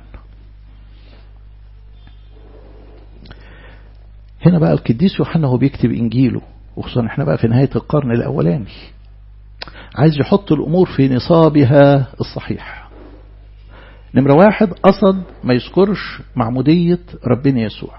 [SPEAKER 1] هنا بقى القديس يوحنا هو بيكتب إنجيله وخصوصا احنا بقى في نهاية القرن الأولاني عايز يحط الأمور في نصابها الصحيح نمرة واحد قصد ما يذكرش معمودية ربنا يسوع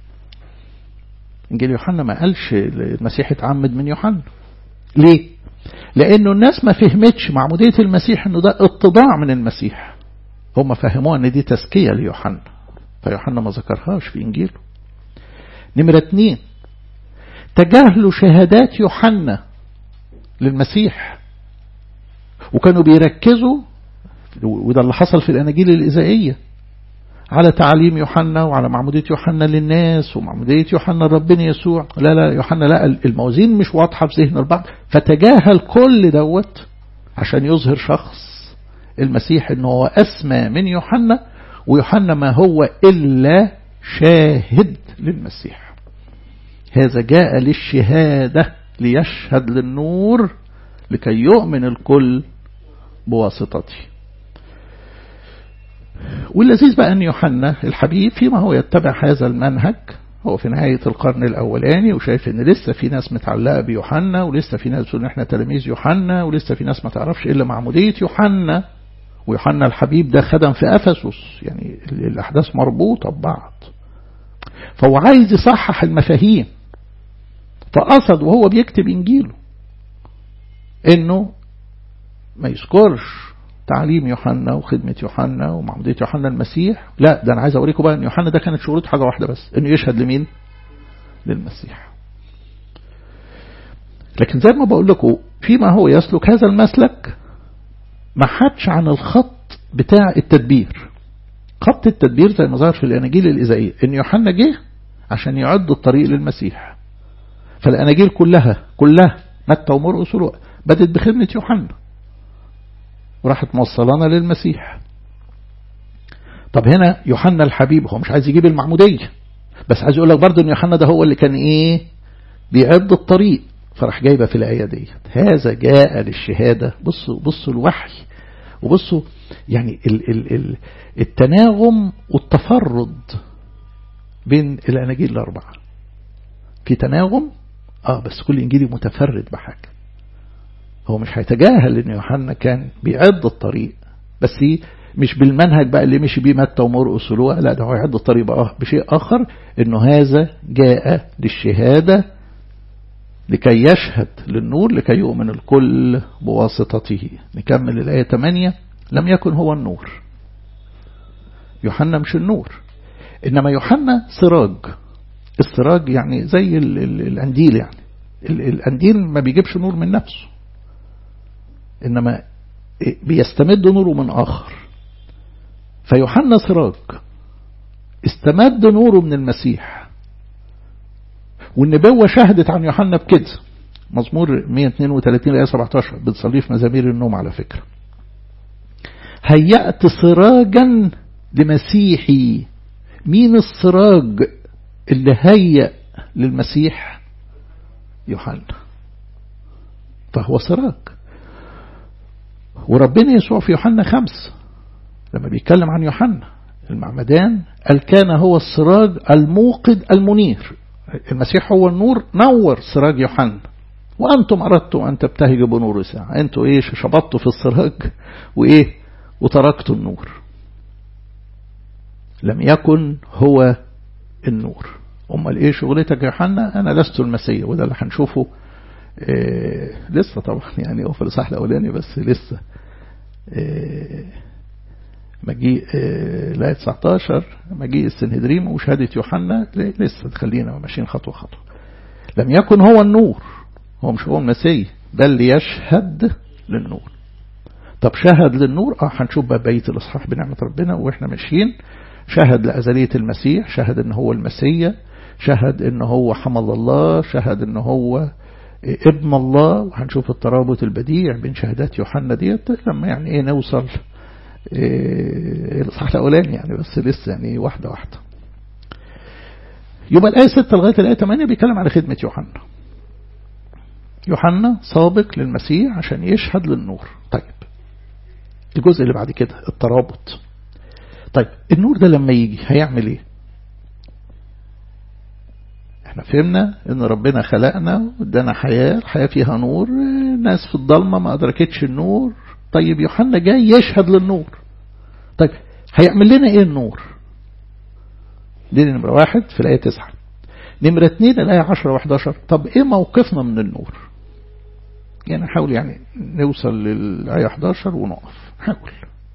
[SPEAKER 1] إنجيل يوحنا ما قالش المسيح اتعمد من يوحنا ليه؟ لأنه الناس ما فهمتش معمودية المسيح إنه ده اتضاع من المسيح هم فهموها إن دي تزكية ليوحنا فيوحنا ما ذكرهاش في إنجيله نمرة اتنين تجاهلوا شهادات يوحنا للمسيح وكانوا بيركزوا وده اللي حصل في الأناجيل الإزائية على تعليم يوحنا وعلى معمودية يوحنا للناس ومعمودية يوحنا ربنا يسوع لا لا يوحنا لا الموازين مش واضحة في ذهن البعض فتجاهل كل دوت عشان يظهر شخص المسيح انه هو أسمى من يوحنا ويوحنا ما هو إلا شاهد للمسيح هذا جاء للشهادة ليشهد للنور لكي يؤمن الكل بواسطته واللذيذ بقى أن يوحنا الحبيب فيما هو يتبع هذا المنهج هو في نهاية القرن الأولاني وشايف أن لسه في ناس متعلقة بيوحنا ولسه في ناس بتقول إحنا تلاميذ يوحنا ولسه في ناس ما تعرفش إلا معمودية يوحنا ويوحنا الحبيب ده خدم في أفسس يعني الأحداث مربوطة ببعض فهو عايز يصحح المفاهيم فقصد وهو بيكتب إنجيله إنه ما يذكرش تعليم يوحنا وخدمة يوحنا ومعمودية يوحنا المسيح لا ده أنا عايز أوريكم بقى أن يوحنا ده كانت شغلته حاجة واحدة بس إنه يشهد لمين للمسيح لكن زي ما بقول لكم فيما هو يسلك هذا المسلك ما حدش عن الخط بتاع التدبير خط التدبير زي ما ظهر في الأناجيل الإزائية إن يوحنا جه عشان يعد الطريق للمسيح فالأناجيل كلها كلها متى ومرقس ولوقا بدت بخدمة يوحنا وراحت موصلانا للمسيح طب هنا يوحنا الحبيب هو مش عايز يجيب المعمودية بس عايز يقول لك برضه ان يوحنا ده هو اللي كان ايه بيعد الطريق فراح جايبه في الآية ديت هذا جاء للشهادة بصوا بصوا الوحي وبصوا يعني ال ال ال التناغم والتفرد بين الأناجيل الأربعة في تناغم اه بس كل إنجيلي متفرد بحاجة هو مش هيتجاهل ان يوحنا كان بيعد الطريق بس مش بالمنهج بقى اللي مشي بيه متى ومرقس ولوقا لا ده هو يعد الطريق بقى بشيء اخر انه هذا جاء للشهاده لكي يشهد للنور لكي يؤمن الكل بواسطته نكمل الآية 8 لم يكن هو النور يوحنا مش النور إنما يوحنا سراج السراج يعني زي الأنديل يعني الأنديل ما بيجيبش نور من نفسه إنما بيستمد نوره من آخر فيوحنا سراج استمد نوره من المسيح والنبوة شهدت عن يوحنا بكده مزمور 132 آية 17 بتصليه في مزامير النوم على فكرة هيأت سراجا لمسيحي مين السراج اللي هيأ للمسيح يوحنا فهو سراج وربنا يسوع في يوحنا خمس لما بيتكلم عن يوحنا المعمدان قال كان هو السراج الموقد المنير المسيح هو النور نور سراج يوحنا وأنتم أردتم أن تبتهجوا بنور ساعة أنتوا إيه شبطتوا في السراج وإيه وتركتوا النور لم يكن هو النور أمال إيه شغلتك يا يوحنا أنا لست المسيح وده اللي هنشوفه إيه لسه طبعا يعني هو في الإصحاح الأولاني بس لسه إيه مجيء إيه لا 19 مجيء السنهدريم وشهادة يوحنا لسه خلينا ماشيين خطوة خطوة لم يكن هو النور هو مش هو المسيح بل ليشهد للنور طب شهد للنور اه هنشوف بقى بقيه الاصحاح بنعمه ربنا واحنا ماشيين شهد لازليه المسيح شهد ان هو المسيا شهد ان هو حمل الله شهد ان هو ابن الله وهنشوف الترابط البديع بين شهادات يوحنا ديت لما يعني ايه نوصل إيه الاصحاح الاولاني يعني بس لسه يعني واحده واحده يبقى الايه 6 لغايه الايه 8 بيتكلم على خدمه يوحنا يوحنا سابق للمسيح عشان يشهد للنور طيب الجزء اللي بعد كده الترابط طيب النور ده لما يجي هيعمل ايه احنا فهمنا ان ربنا خلقنا وادانا حياة الحياة فيها نور ناس في الضلمة ما ادركتش النور طيب يوحنا جاي يشهد للنور طيب هيعمل لنا ايه النور دي نمرة واحد في الآية تسعة نمرة اتنين الآية عشرة وحداشر طب ايه موقفنا من النور يعني نحاول يعني نوصل للآية 11 ونقف حاول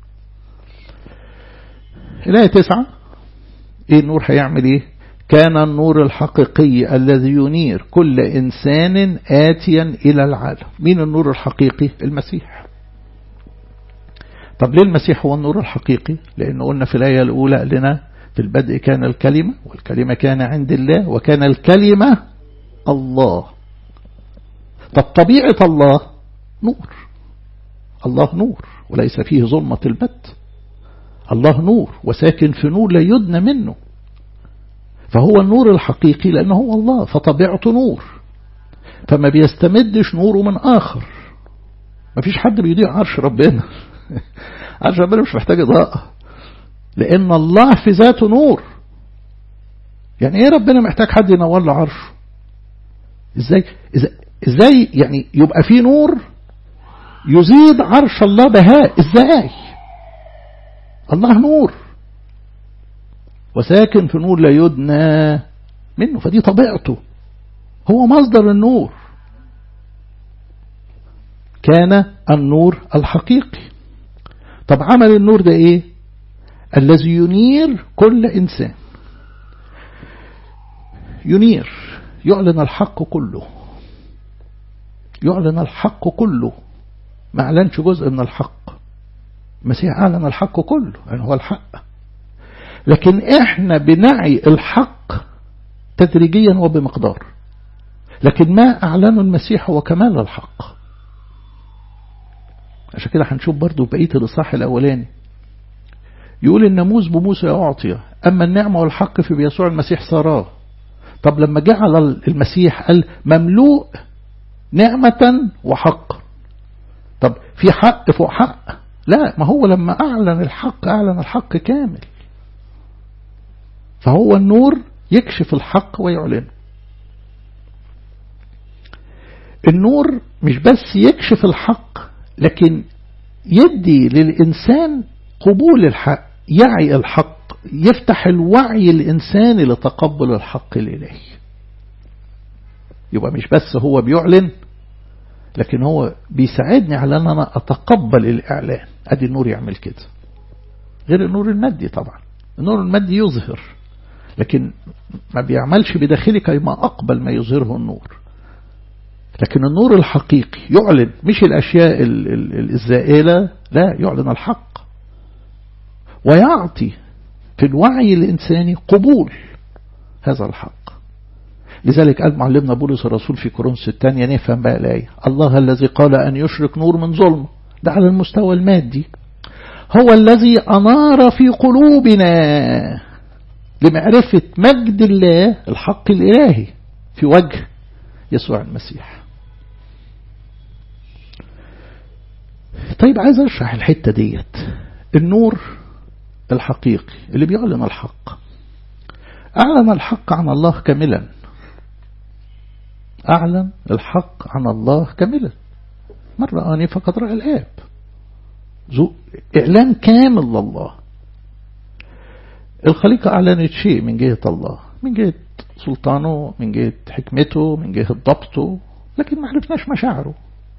[SPEAKER 1] الآية تسعة ايه النور هيعمل ايه كان النور الحقيقي الذي ينير كل إنسان آتيا إلى العالم مين النور الحقيقي المسيح طب ليه المسيح هو النور الحقيقي لأنه قلنا في الآية الأولى لنا في البدء كان الكلمة والكلمة كان عند الله وكان الكلمة الله طب طبيعة الله نور الله نور وليس فيه ظلمة البت الله نور وساكن في نور لا يدنى منه فهو النور الحقيقي لأنه هو الله فطبيعته نور فما بيستمدش نوره من آخر ما فيش حد بيضيع عرش ربنا عرش ربنا مش محتاج إضاءة لأن الله في ذاته نور يعني إيه ربنا محتاج حد ينور له عرشه إزاي إزاي يعني يبقى في نور يزيد عرش الله بهاء إزاي الله نور وساكن في نور لا يدنى منه فدي طبيعته هو مصدر النور كان النور الحقيقي طب عمل النور ده ايه الذي ينير كل انسان ينير يعلن الحق كله يعلن الحق كله ما اعلنش جزء من الحق المسيح اعلن الحق كله يعني هو الحق لكن احنا بنعي الحق تدريجيا وبمقدار لكن ما اعلنه المسيح هو كمال الحق عشان كده هنشوف برضو بقية الإصحاح الأولاني يقول الناموس بموسى أعطي أما النعمة والحق في بيسوع المسيح صاراه طب لما جعل المسيح قال مملوء نعمة وحق طب في حق فوق حق لا ما هو لما أعلن الحق أعلن الحق كامل فهو النور يكشف الحق ويعلنه النور مش بس يكشف الحق لكن يدي للإنسان قبول الحق يعي الحق يفتح الوعي الإنساني لتقبل الحق الإلهي يبقى مش بس هو بيعلن لكن هو بيساعدني على أن أنا أتقبل الإعلان أدي النور يعمل كده غير النور المادي طبعا النور المادي يظهر لكن ما بيعملش بداخلي كما أقبل ما يظهره النور لكن النور الحقيقي يعلن مش الأشياء الزائلة لا يعلن الحق ويعطي في الوعي الإنساني قبول هذا الحق لذلك قال معلمنا بولس الرسول في كورنثوس الثانية نفهم بقى الآية الله الذي قال أن يشرك نور من ظلم ده على المستوى المادي هو الذي أنار في قلوبنا لمعرفة مجد الله الحق الإلهي في وجه يسوع المسيح طيب عايز اشرح الحتة ديت النور الحقيقي اللي بيعلن الحق أعلن الحق عن الله كاملا أعلن الحق عن الله كاملا من رآني فقد رأى الآب إعلان كامل لله الخليقة أعلنت شيء من جهة الله من جهة سلطانه من جهة حكمته من جهة ضبطه لكن ما عرفناش مشاعره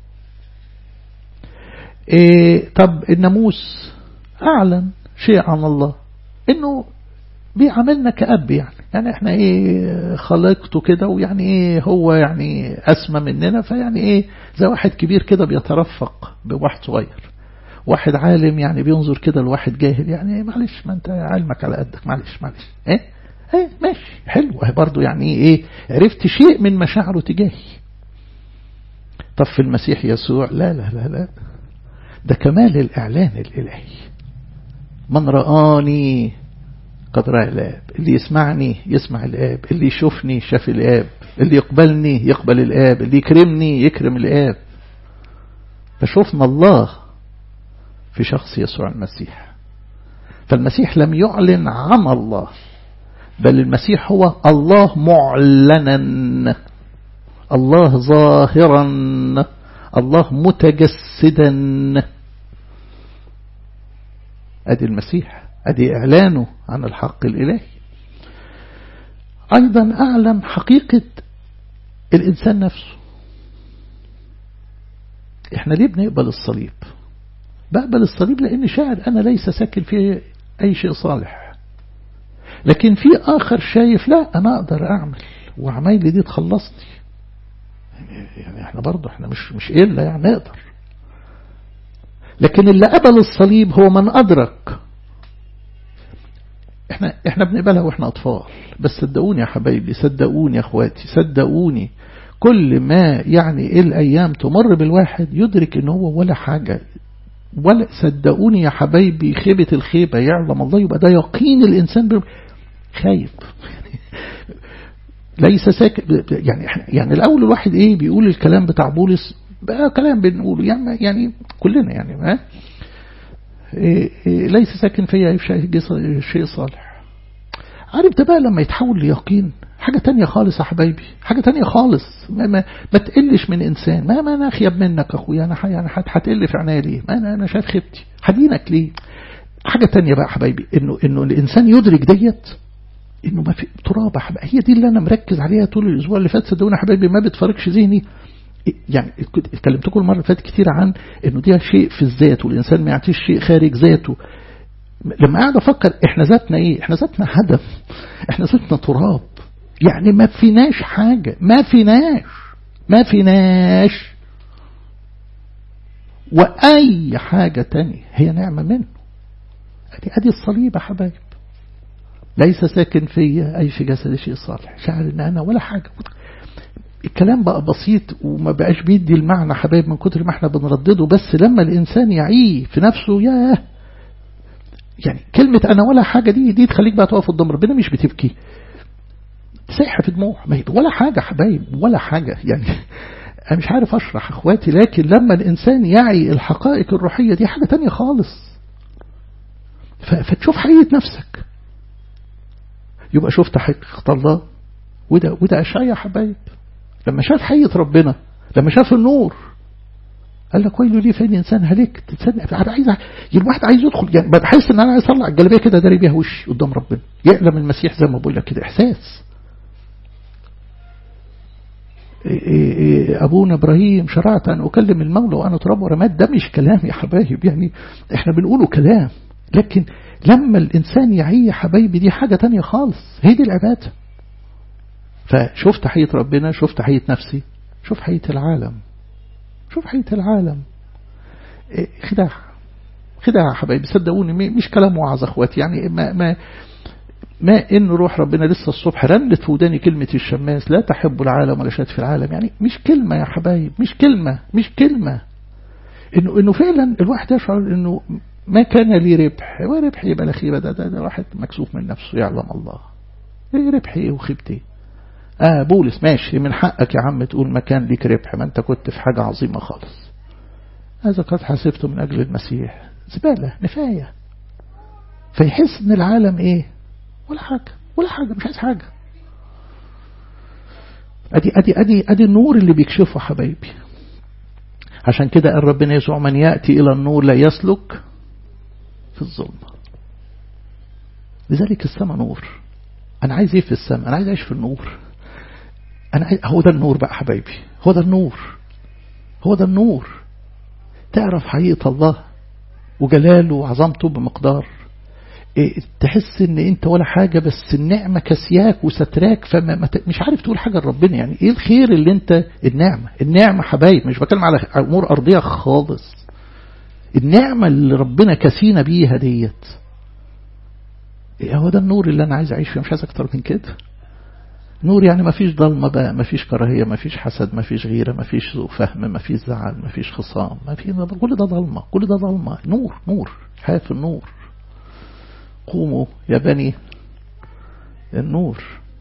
[SPEAKER 1] إيه طب الناموس أعلن شيء عن الله إنه بيعاملنا كأب يعني يعني احنا ايه خلقته كده ويعني ايه هو يعني أسمى مننا فيعني ايه زي واحد كبير كده بيترفق بواحد صغير واحد عالم يعني بينظر كده لواحد جاهل يعني ايه معلش ما انت علمك على قدك معلش معلش ايه ايه ماشي حلو برضه يعني ايه عرفت شيء من مشاعره تجاهي طب في المسيح يسوع لا لا لا لا ده كمال الإعلان الإلهي من رآني قد رأى الآب اللي يسمعني يسمع الآب اللي يشوفني شاف الآب اللي يقبلني يقبل الآب اللي يكرمني يكرم الآب فشوفنا الله في شخص يسوع المسيح فالمسيح لم يعلن عن الله بل المسيح هو الله معلنا الله ظاهرا الله متجسدا ادي المسيح ادي اعلانه عن الحق الالهي ايضا اعلم حقيقة الانسان نفسه احنا ليه بنقبل الصليب بقبل الصليب لان شاعر انا ليس ساكن فيه اي شيء صالح لكن في اخر شايف لا انا اقدر اعمل وعمايلي دي تخلصني يعني احنا برضه احنا مش مش الا يعني نقدر لكن اللي قبل الصليب هو من ادرك احنا احنا بنقبلها واحنا اطفال بس صدقوني يا حبايبي صدقوني يا اخواتي صدقوني كل ما يعني الايام تمر بالواحد يدرك ان هو ولا حاجة ولا صدقوني يا حبايبي خيبة الخيبة يعلم الله يبقى ده يقين الانسان خايب ليس ساكت يعني يعني الاول الواحد ايه بيقول الكلام بتاع بولس بقى كلام بنقوله يعني يعني كلنا يعني ما إيه إيه ليس ساكن فيا شيء صالح عارف ده بقى لما يتحول ليقين حاجة تانية خالص يا حبايبي حاجة تانية خالص ما, ما, ما تقلش من إنسان ما, ما أنا أخيب منك أخويا أنا يعني هتقل في عناية ليه ما أنا, أنا شايف خيبتي هدينك ليه حاجة تانية بقى حبايبي إنه إنه الإنسان يدرك ديت إنه ما في تراب هي دي اللي أنا مركز عليها طول الأسبوع اللي فات صدقوني حبايبي ما بتفرقش ذهني يعني اتكلمتكم المرة اللي فاتت كتير عن انه ده شيء في الذات والانسان ما يعطيش شيء خارج ذاته لما قاعد افكر احنا ذاتنا ايه احنا ذاتنا هدف احنا ذاتنا تراب يعني ما فيناش حاجة ما فيناش ما فيناش واي حاجة تانية هي نعمة منه ادي ادي الصليب يا حبايب ليس ساكن فيا اي في جسد شيء صالح شعر ان انا ولا حاجة الكلام بقى بسيط وما بقاش بيدي المعنى حبايب من كتر ما احنا بنردده بس لما الإنسان يعيه في نفسه ياه يعني كلمة أنا ولا حاجة دي دي تخليك بقى تقف قدام ربنا مش بتبكي تسيح في دموع ولا حاجة حبايب ولا حاجة يعني أنا مش عارف أشرح أخواتي لكن لما الإنسان يعي الحقائق الروحية دي حاجة تانية خالص فتشوف حقيقة نفسك يبقى شفت حقيقة الله وده وده أشعية يا حبايب لما شاف حقيقة ربنا لما شاف النور قال لك ويلو ليه فين انسان هلكت تصدق انا عايز الواحد عايز يدخل يعني بحس ان انا عايز اطلع الجلابيه كده داري بيها وشي قدام ربنا يعلم المسيح زي ما بقول لك كده احساس إيه إيه ابونا ابراهيم شرعت ان اكلم المولى وانا تراب ورماد ده مش كلام يا حبايب يعني احنا بنقوله كلام لكن لما الانسان يعي يا حبايبي دي حاجه تانية خالص هي دي العباده فشفت حقيقة ربنا شفت حقيقة نفسي شوف حقيقة العالم شوف حقيقة العالم خداع خداع حبايبي صدقوني مش كلام وعظ اخواتي يعني ما ما ما ان روح ربنا لسه الصبح رنت في وداني كلمة الشماس لا تحب العالم ولا شات في العالم يعني مش كلمة يا حبايب مش كلمة مش كلمة انه انه فعلا الواحد يشعر انه ما كان لي ربح وربح يبقى الأخيرة ده, ده, ده واحد مكسوف من نفسه يعلم الله ايه ربحي ايه وخيبتي آه بولس ماشي من حقك يا عم تقول ما كان ليك ربح ما انت كنت في حاجة عظيمة خالص هذا قد حسبته من أجل المسيح زبالة نفاية فيحس ان العالم ايه ولا حاجة ولا حاجة مش عايز حاجة ادي ادي ادي ادي النور اللي بيكشفه حبايبي عشان كده قال ربنا يسوع من يأتي إلى النور لا يسلك في الظلمة لذلك السماء نور أنا عايز إيه في السماء أنا عايز أعيش في النور أنا عايز هو ده النور بقى حبايبي هو ده النور هو ده النور تعرف حقيقة الله وجلاله وعظمته بمقدار إيه تحس ان انت ولا حاجة بس النعمة كسياك وستراك فما مش عارف تقول حاجة لربنا يعني ايه الخير اللي انت النعمة النعمة حبايب مش بتكلم على امور ارضية خالص النعمة اللي ربنا كسينا بيها ديت إيه هو ده النور اللي انا عايز اعيش فيه مش عايز اكتر من كده نور يعني ما فيش ضلمة بقى ما فيش كراهية ما فيش حسد ما فيش غيرة ما فيش سوء فهم ما فيش زعل ما فيش خصام ما في كل ده ضلمة كل ده ضلمة نور نور حياة النور قوموا يا بني النور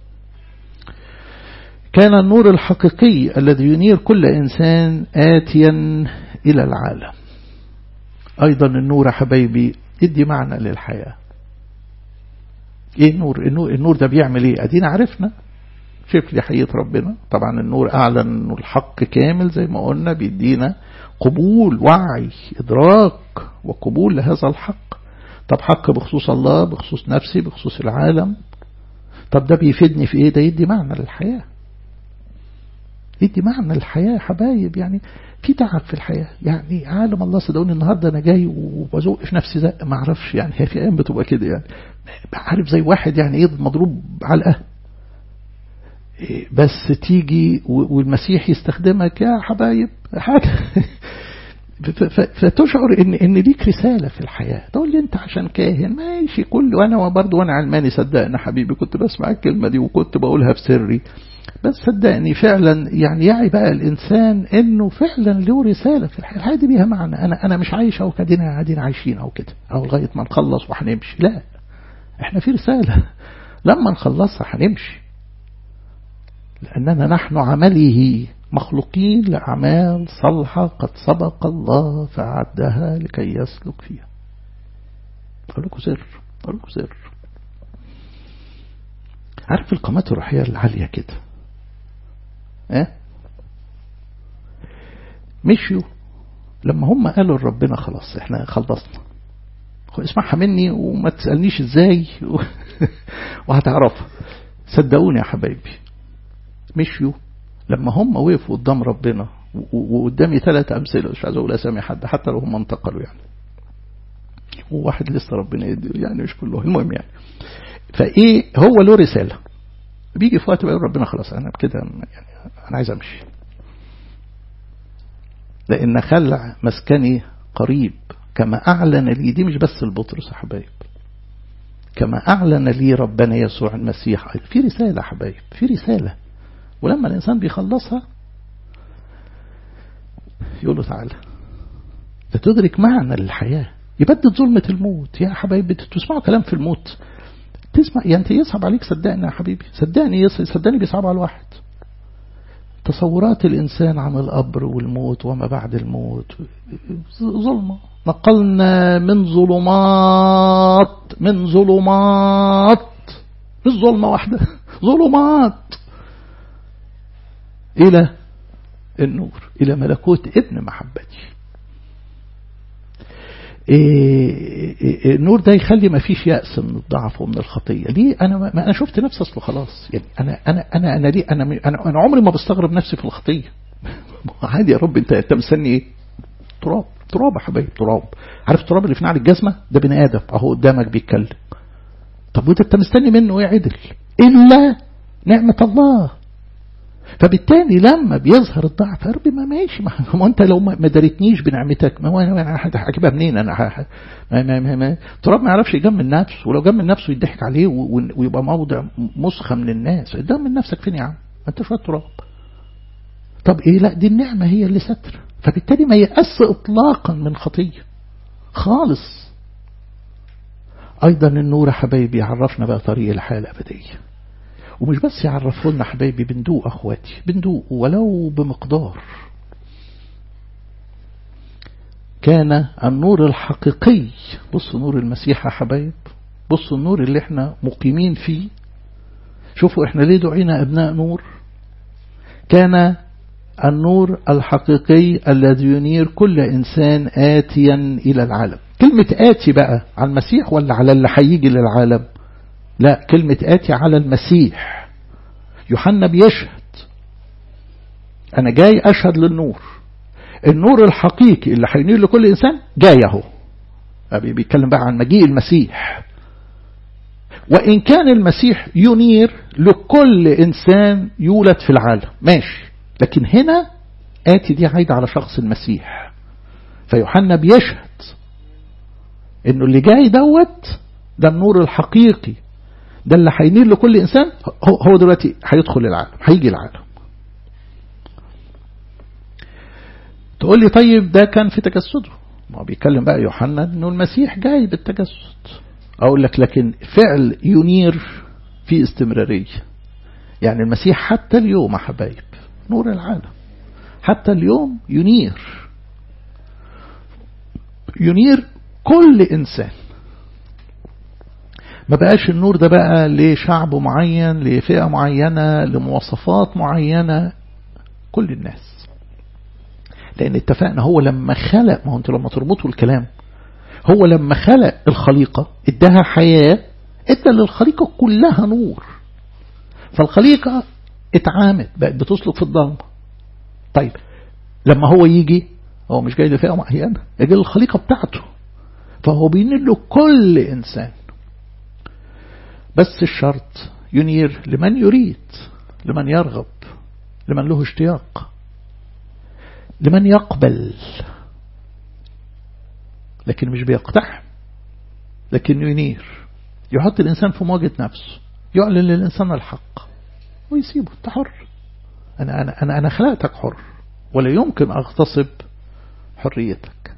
[SPEAKER 1] كان النور الحقيقي الذي ينير كل إنسان آتيا إلى العالم أيضا النور حبايبي يدي معنى للحياة ايه النور النور, النور ده بيعمل ايه ادينا عرفنا شوف لي حقيقة ربنا طبعا النور اعلن انه الحق كامل زي ما قلنا بيدينا قبول وعي ادراك وقبول لهذا الحق طب حق بخصوص الله بخصوص نفسي بخصوص العالم طب ده بيفيدني في ايه ده يدي معنى للحياة يدي معنى للحياة حبايب يعني في تعب في الحياة يعني عالم الله صدقوني النهاردة أنا جاي وبزق في نفسي زق ما أعرفش يعني هي في أيام بتبقى كده يعني عارف زي واحد يعني إيه مضروب علقة بس تيجي والمسيح يستخدمك يا حبايب حاجة فتشعر ان ان ليك رساله في الحياه تقول لي انت عشان كاهن ماشي كل وانا برضه وانا علماني صدقني حبيبي كنت بسمع الكلمه دي وكنت بقولها في سري بس صدقني فعلا يعني يعي بقى الانسان انه فعلا له رساله في الحياه الحياه دي ليها معنى انا انا مش عايش او كدينا قاعدين عايشين او كده او لغايه ما نخلص وهنمشي لا احنا في رساله لما نخلصها هنمشي لاننا نحن عمله مخلوقين لأعمال صالحة قد سبق الله فعدها لكي يسلك فيها أقول لكم سر أقول لكم سر عارف القامات الروحية العالية كده اه مشيوا لما هم قالوا لربنا خلاص احنا خلصنا اسمعها مني وما تسألنيش ازاي وهتعرفها صدقوني يا حبايبي مشيوا لما هم وقفوا قدام ربنا وقدامي ثلاث أمثلة مش عايز أقول أسامي حد حتى لو هم انتقلوا يعني وواحد لسه ربنا يدي يعني مش كله المهم يعني فإيه هو له رسالة بيجي في وقت بقى ربنا خلاص أنا كده يعني أنا عايز أمشي لأن خلع مسكني قريب كما أعلن لي دي مش بس البطرس يا حبايب كما أعلن لي ربنا يسوع المسيح في رسالة حبايب في رسالة ولما الإنسان بيخلصها يقول له تعالى تدرك معنى للحياة يبدد ظلمة الموت يا حبايبي تسمعوا كلام في الموت تسمع يعني انت يصعب عليك صدقني يا حبيبي صدقني صدقني بيصعب على الواحد تصورات الإنسان عن القبر والموت وما بعد الموت ظلمة نقلنا من ظلمات من ظلمات مش ظلمة واحدة ظلمات إلى النور إلى ملكوت ابن محبتي إيه النور ده يخلي ما فيش يأس من الضعف ومن الخطية ليه أنا ما أنا شفت نفسي أصله خلاص يعني أنا أنا أنا أنا ليه أنا أنا, أنا عمري ما بستغرب نفسي في الخطية عادي يا رب أنت أنت مستني إيه تراب تراب يا حبايبي تراب عارف التراب اللي في نعل الجزمة ده بني آدم أهو قدامك بيتكلم طب وأنت أنت مستني منه إيه عدل إلا نعمة الله فبالتالي لما بيظهر الضعف يا ربي ما ماشي ما هو انت لو ما دارتنيش بنعمتك ما هو انا هجيبها منين انا ما ما ما ما تراب ما يعرفش يجمل نفسه ولو جمل نفسه يضحك عليه ويبقى موضع مسخه من الناس من نفسك فين يا عم ما انت شويه تراب طب ايه لا دي النعمه هي اللي ستر فبالتالي ما يأس اطلاقا من خطيه خالص ايضا النور يا حبايبي يعرفنا بقى طريق الحياه الابديه ومش بس يعرفوا لنا حبايبي بندوق اخواتي بندوق ولو بمقدار كان النور الحقيقي بصوا نور المسيح يا حبايب بصوا النور اللي احنا مقيمين فيه شوفوا احنا ليه دعينا ابناء نور كان النور الحقيقي الذي ينير كل انسان اتيا الى العالم كلمة آتي بقى على المسيح ولا على اللي هيجي للعالم لا كلمة آتي على المسيح يوحنا بيشهد أنا جاي أشهد للنور النور الحقيقي اللي هينير لكل إنسان جاي أهو بيتكلم بقى عن مجيء المسيح وإن كان المسيح ينير لكل إنسان يولد في العالم ماشي لكن هنا آتي دي عايدة على شخص المسيح فيوحنا بيشهد إنه اللي جاي دوت ده النور الحقيقي ده اللي هينير لكل إنسان هو دلوقتي هيدخل العالم هيجي العالم تقول لي طيب ده كان في تجسده ما هو بيتكلم بقى يوحنا انه المسيح جاي بالتجسد اقول لك لكن فعل ينير في استمرارية يعني المسيح حتى اليوم يا حبايب نور العالم حتى اليوم ينير ينير كل إنسان ما بقاش النور ده بقى لشعب معين لفئة معينة لمواصفات معينة كل الناس لأن اتفقنا هو لما خلق ما هو انت لما تربطوا الكلام هو لما خلق الخليقة اداها حياة ادى للخليقة كلها نور فالخليقة اتعامت بقت بتسلك في الضلمة طيب لما هو يجي هو مش جاي لفئة معينة يجي للخليقة بتاعته فهو بينير له كل إنسان بس الشرط ينير لمن يريد لمن يرغب لمن له اشتياق لمن يقبل لكن مش بيقتحم لكن ينير يحط الإنسان في مواجهة نفسه يعلن للإنسان الحق ويسيبه انت حر أنا, أنا, أنا, أنا خلقتك حر ولا يمكن أغتصب حريتك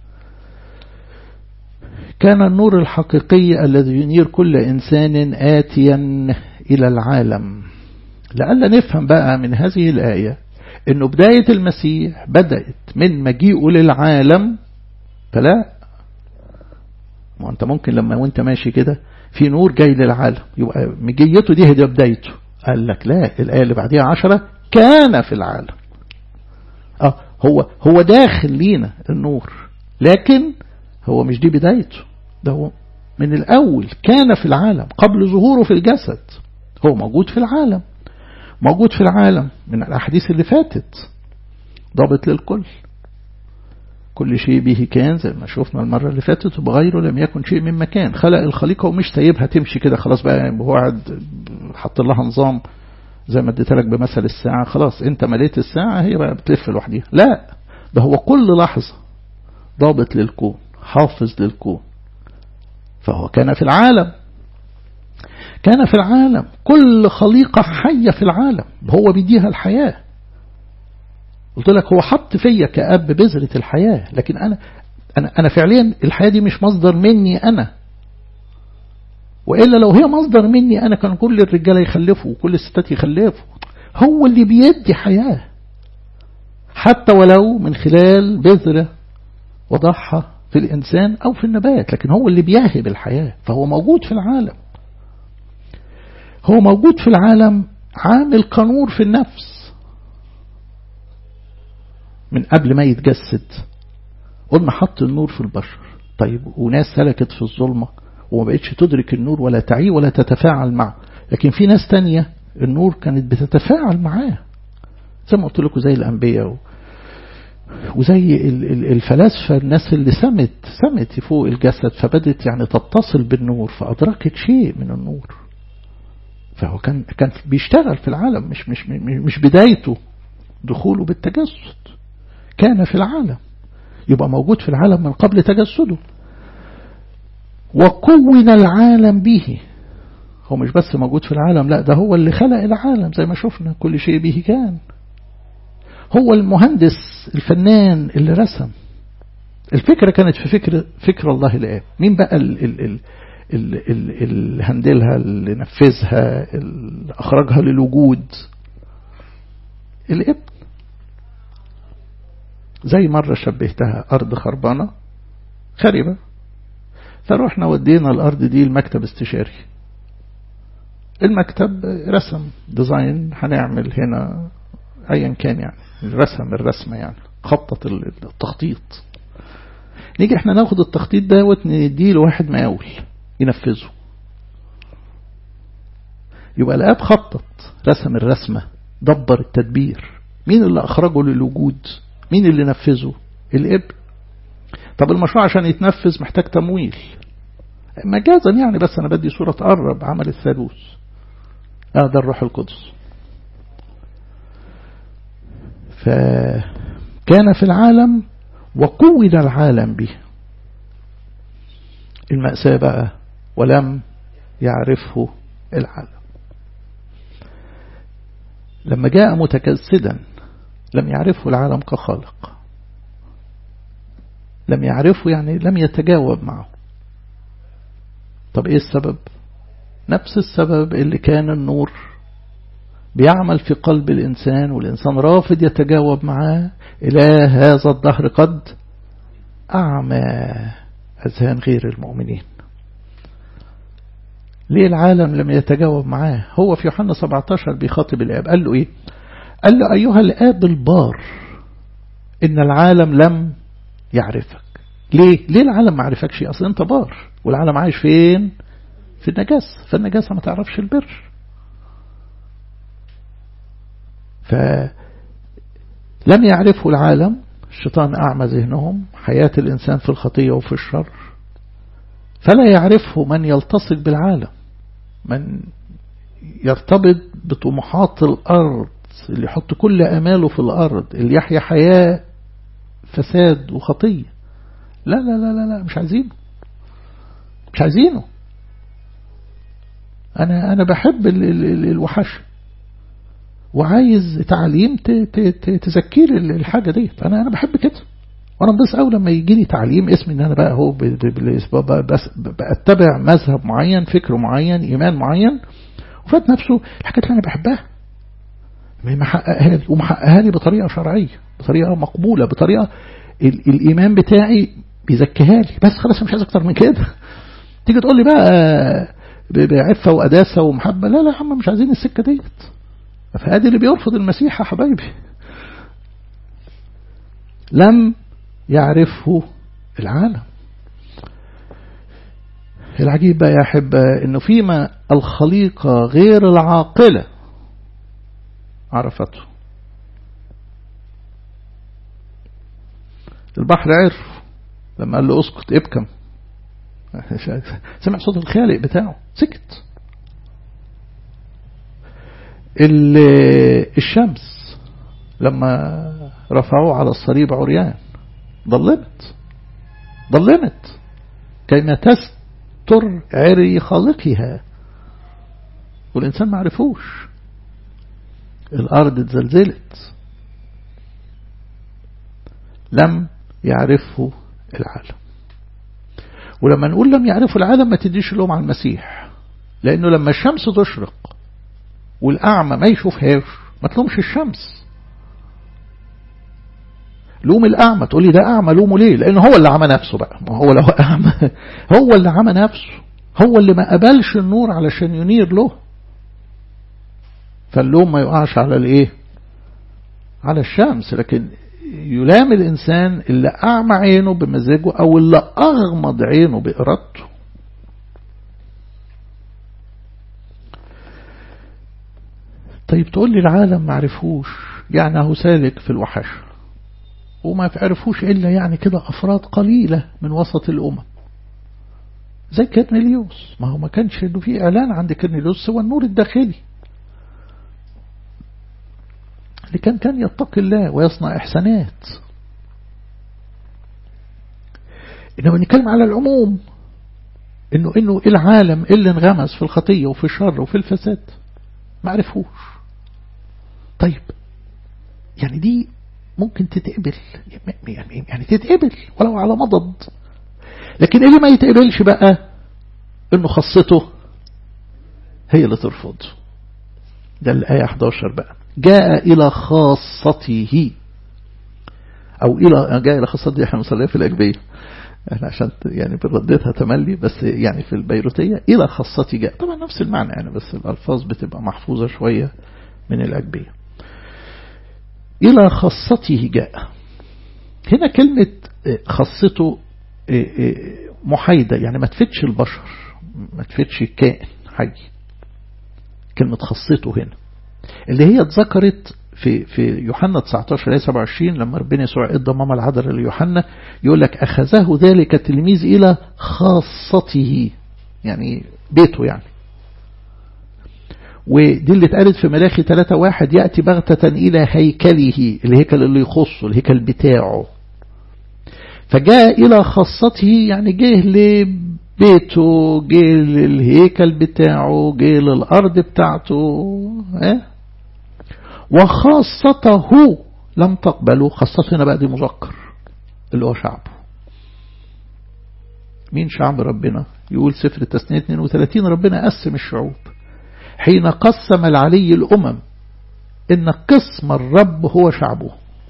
[SPEAKER 1] كان النور الحقيقي الذي ينير كل إنسان آتيا إلى العالم لألا نفهم بقى من هذه الآية أنه بداية المسيح بدأت من مجيئه للعالم فلا ما أنت ممكن لما وانت ماشي كده في نور جاي للعالم يبقى مجيته دي هي بدايته قال لك لا الآية اللي بعديها عشرة كان في العالم اه هو هو داخل لينا النور لكن هو مش دي بدايته ده هو من الأول كان في العالم قبل ظهوره في الجسد هو موجود في العالم موجود في العالم من الأحاديث اللي فاتت ضابط للكل كل شيء به كان زي ما شفنا المرة اللي فاتت وبغيره لم يكن شيء من مكان خلق الخليقة ومش سايبها تمشي كده خلاص بقى هو قاعد حط لها نظام زي ما اديت لك بمثل الساعة خلاص انت مليت الساعة هي بقى بتلف لوحديها لا ده هو كل لحظة ضابط للكون حافظ للكون فهو كان في العالم كان في العالم كل خليقة حية في العالم هو بيديها الحياة قلت لك هو حط فيا كأب بذرة الحياة لكن أنا أنا أنا فعليا الحياة دي مش مصدر مني أنا وإلا لو هي مصدر مني أنا كان كل الرجالة يخلفوا وكل الستات يخلفوا هو اللي بيدي حياة حتى ولو من خلال بذرة وضعها في الإنسان أو في النبات لكن هو اللي بيهب الحياة فهو موجود في العالم هو موجود في العالم عامل كنور في النفس من قبل ما يتجسد قلنا حط النور في البشر طيب وناس سلكت في الظلمة وما بقتش تدرك النور ولا تعيه ولا تتفاعل معه لكن في ناس تانية النور كانت بتتفاعل معاه زي ما قلت لكم زي الأنبياء و... وزي الفلاسفة الناس اللي سمت سمت فوق الجسد فبدت يعني تتصل بالنور فأدركت شيء من النور فهو كان كان بيشتغل في العالم مش مش مش بدايته دخوله بالتجسد كان في العالم يبقى موجود في العالم من قبل تجسده وكون العالم به هو مش بس موجود في العالم لا ده هو اللي خلق العالم زي ما شفنا كل شيء به كان هو المهندس الفنان اللي رسم الفكرة كانت في فكر فكر الله الآب مين بقى ال ال ال ال ال اللي هندلها اللي نفذها اللي أخرجها للوجود الابن زي مرة شبهتها أرض خربانة خربة فروحنا ودينا الأرض دي المكتب استشاري المكتب رسم ديزاين هنعمل هنا أيا كان يعني رسم الرسمة يعني خطط التخطيط نيجي احنا ناخد التخطيط دوت نديه لواحد مقاول ينفذه يبقى الآب خطط رسم الرسمة دبر التدبير مين اللي أخرجه للوجود مين اللي نفذه الابن طب المشروع عشان يتنفذ محتاج تمويل مجازا يعني بس أنا بدي صورة تقرب عمل الثالوث هذا آه الروح القدس فكان في العالم وقود العالم به المأساة بقى ولم يعرفه العالم لما جاء متجسدا لم يعرفه العالم كخالق لم يعرفه يعني لم يتجاوب معه طب ايه السبب نفس السبب اللي كان النور بيعمل في قلب الإنسان والإنسان رافض يتجاوب معاه إلى هذا الظهر قد أعمى أذهان غير المؤمنين ليه العالم لم يتجاوب معاه هو في يوحنا 17 بيخاطب الآب قال له إيه قال له أيها الآب البار إن العالم لم يعرفك ليه ليه العالم ما عرفكش أصلا أنت بار والعالم عايش فين في النجاسة فالنجاسة ما تعرفش البر فلم يعرفه العالم الشيطان أعمى ذهنهم حياة الإنسان في الخطية وفي الشر فلا يعرفه من يلتصق بالعالم من يرتبط بطموحات الأرض اللي يحط كل أماله في الأرض اللي يحيا حياة فساد وخطية لا لا لا لا, لا مش عايزينه مش عايزينه أنا أنا بحب الوحش وعايز تعليم تذكير الحاجة دي أنا أنا بحب كده وانا انبسط قوي لما يجي لي تعليم اسمي ان انا بقى هو بس بتبع مذهب معين فكر معين ايمان معين وفات نفسه الحاجات اللي انا بحبها محققها لي ومحققها لي بطريقه شرعيه بطريقه مقبوله بطريقه الايمان بتاعي بيزكيها لي بس خلاص مش عايز اكتر من كده تيجي تقول لي بقى بعفه وقداسه ومحبه لا لا يا عم مش عايزين السكه ديت فادي اللي بيرفض المسيح يا حبايبي لم يعرفه العالم العجيب بقى يا أحبة أنه فيما الخليقة غير العاقلة عرفته البحر عرف لما قال له اسكت ابكم سمع صوت الخالق بتاعه سكت الشمس لما رفعوه على الصليب عريان ظلمت ظلمت كيما تستر عري خالقها والإنسان ما عرفوش الأرض اتزلزلت لم يعرفه العالم ولما نقول لم يعرفه العالم ما تديش اللوم على المسيح لأنه لما الشمس تشرق والأعمى ما يشوفهاش ما تلومش الشمس لوم الأعمى تقول لي ده أعمى لومه ليه لأنه هو اللي عمى نفسه بقى ما هو لو أعمى هو اللي عمى نفسه هو اللي ما قبلش النور علشان ينير له فاللوم ما يقعش على الايه على الشمس لكن يلام الإنسان اللي أعمى عينه بمزاجه أو اللي أغمض عينه بإرادته طيب تقول لي العالم ما عرفوش يعني هو سالك في الوحش وما عرفوش إلا يعني كده أفراد قليلة من وسط الأمم زي كرنيليوس ما هو ما كانش انه في اعلان عند كرنيليوس هو النور الداخلي اللي كان كان يتقي الله ويصنع إحسانات إنما نتكلم على العموم إنه إنه العالم اللي انغمس في الخطية وفي الشر وفي الفساد ما عرفوش طيب يعني دي ممكن تتقبل يعني, يعني تتقبل ولو على مضض لكن اللي ما يتقبلش بقى انه خاصته هي اللي ترفض ده الآية 11 بقى جاء إلى خاصته أو إلى جاء إلى خاصته احنا نصليها في الأجبية احنا عشان يعني بنرددها تملي بس يعني في البيروتية إلى خاصته جاء طبعا نفس المعنى يعني بس الألفاظ بتبقى محفوظة شوية من الأجبية إلى خاصته جاء هنا كلمة خاصته محايدة يعني ما تفتش البشر ما تفتش الكائن حي كلمة خاصته هنا اللي هي اتذكرت في في يوحنا 19 آية 27 لما ربنا يسوع ادى ماما العذراء ليوحنا يقول لك أخذه ذلك التلميذ إلى خاصته يعني بيته يعني ودي اللي اتقالت في ملاخي 3 واحد يأتي بغتة إلى هيكله الهيكل اللي يخصه الهيكل بتاعه فجاء إلى خاصته يعني جه لبيته جه للهيكل بتاعه جه للأرض بتاعته اه؟ وخاصته لم تقبله خاصته هنا بقى دي مذكر اللي هو شعبه مين شعب ربنا يقول سفر التثنية 32 ربنا قسم الشعوب حين قسم العلي الأمم إن قسم الرب هو شعبه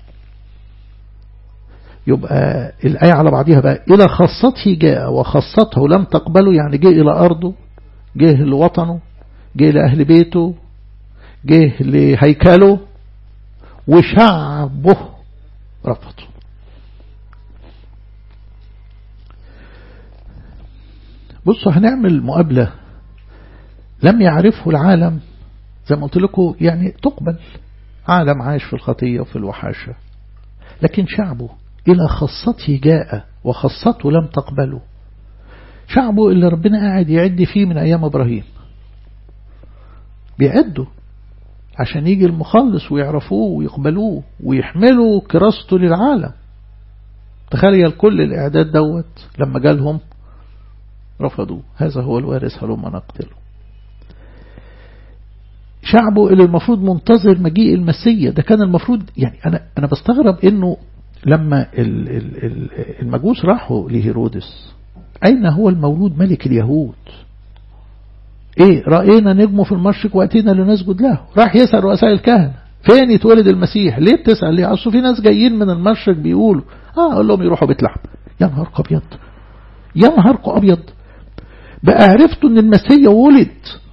[SPEAKER 1] يبقى الآية على بعضها بقى إلى خاصته جاء وخاصته لم تقبله يعني جه إلى أرضه جه لوطنه جه لأهل بيته جه لهيكله وشعبه رفضه بصوا هنعمل مقابلة لم يعرفه العالم زي ما قلت لكم يعني تقبل عالم عايش في الخطية وفي الوحاشة لكن شعبه إلى خاصته جاء وخاصته لم تقبله شعبه اللي ربنا قاعد يعد فيه من أيام إبراهيم بيعدوا عشان يجي المخلص ويعرفوه ويقبلوه ويحملوا كراسته للعالم تخيل كل الإعداد دوت لما جالهم رفضوا هذا هو الوارث هلما نقتله شعبه اللي المفروض منتظر مجيء المسيا ده كان المفروض يعني أنا, أنا بستغرب إنه لما المجوس راحوا لهيرودس أين هو المولود ملك اليهود ايه رأينا نجمه في المشرق واتينا لنسجد له راح يسأل رؤساء الكهنة فين يتولد المسيح ليه بتسأل ليه اصل في ناس جايين من المشرق بيقولوا اه اقول لهم يروحوا بيت لحم يا نهار ابيض يا نهار ابيض بقى عرفتوا ان المسيح ولد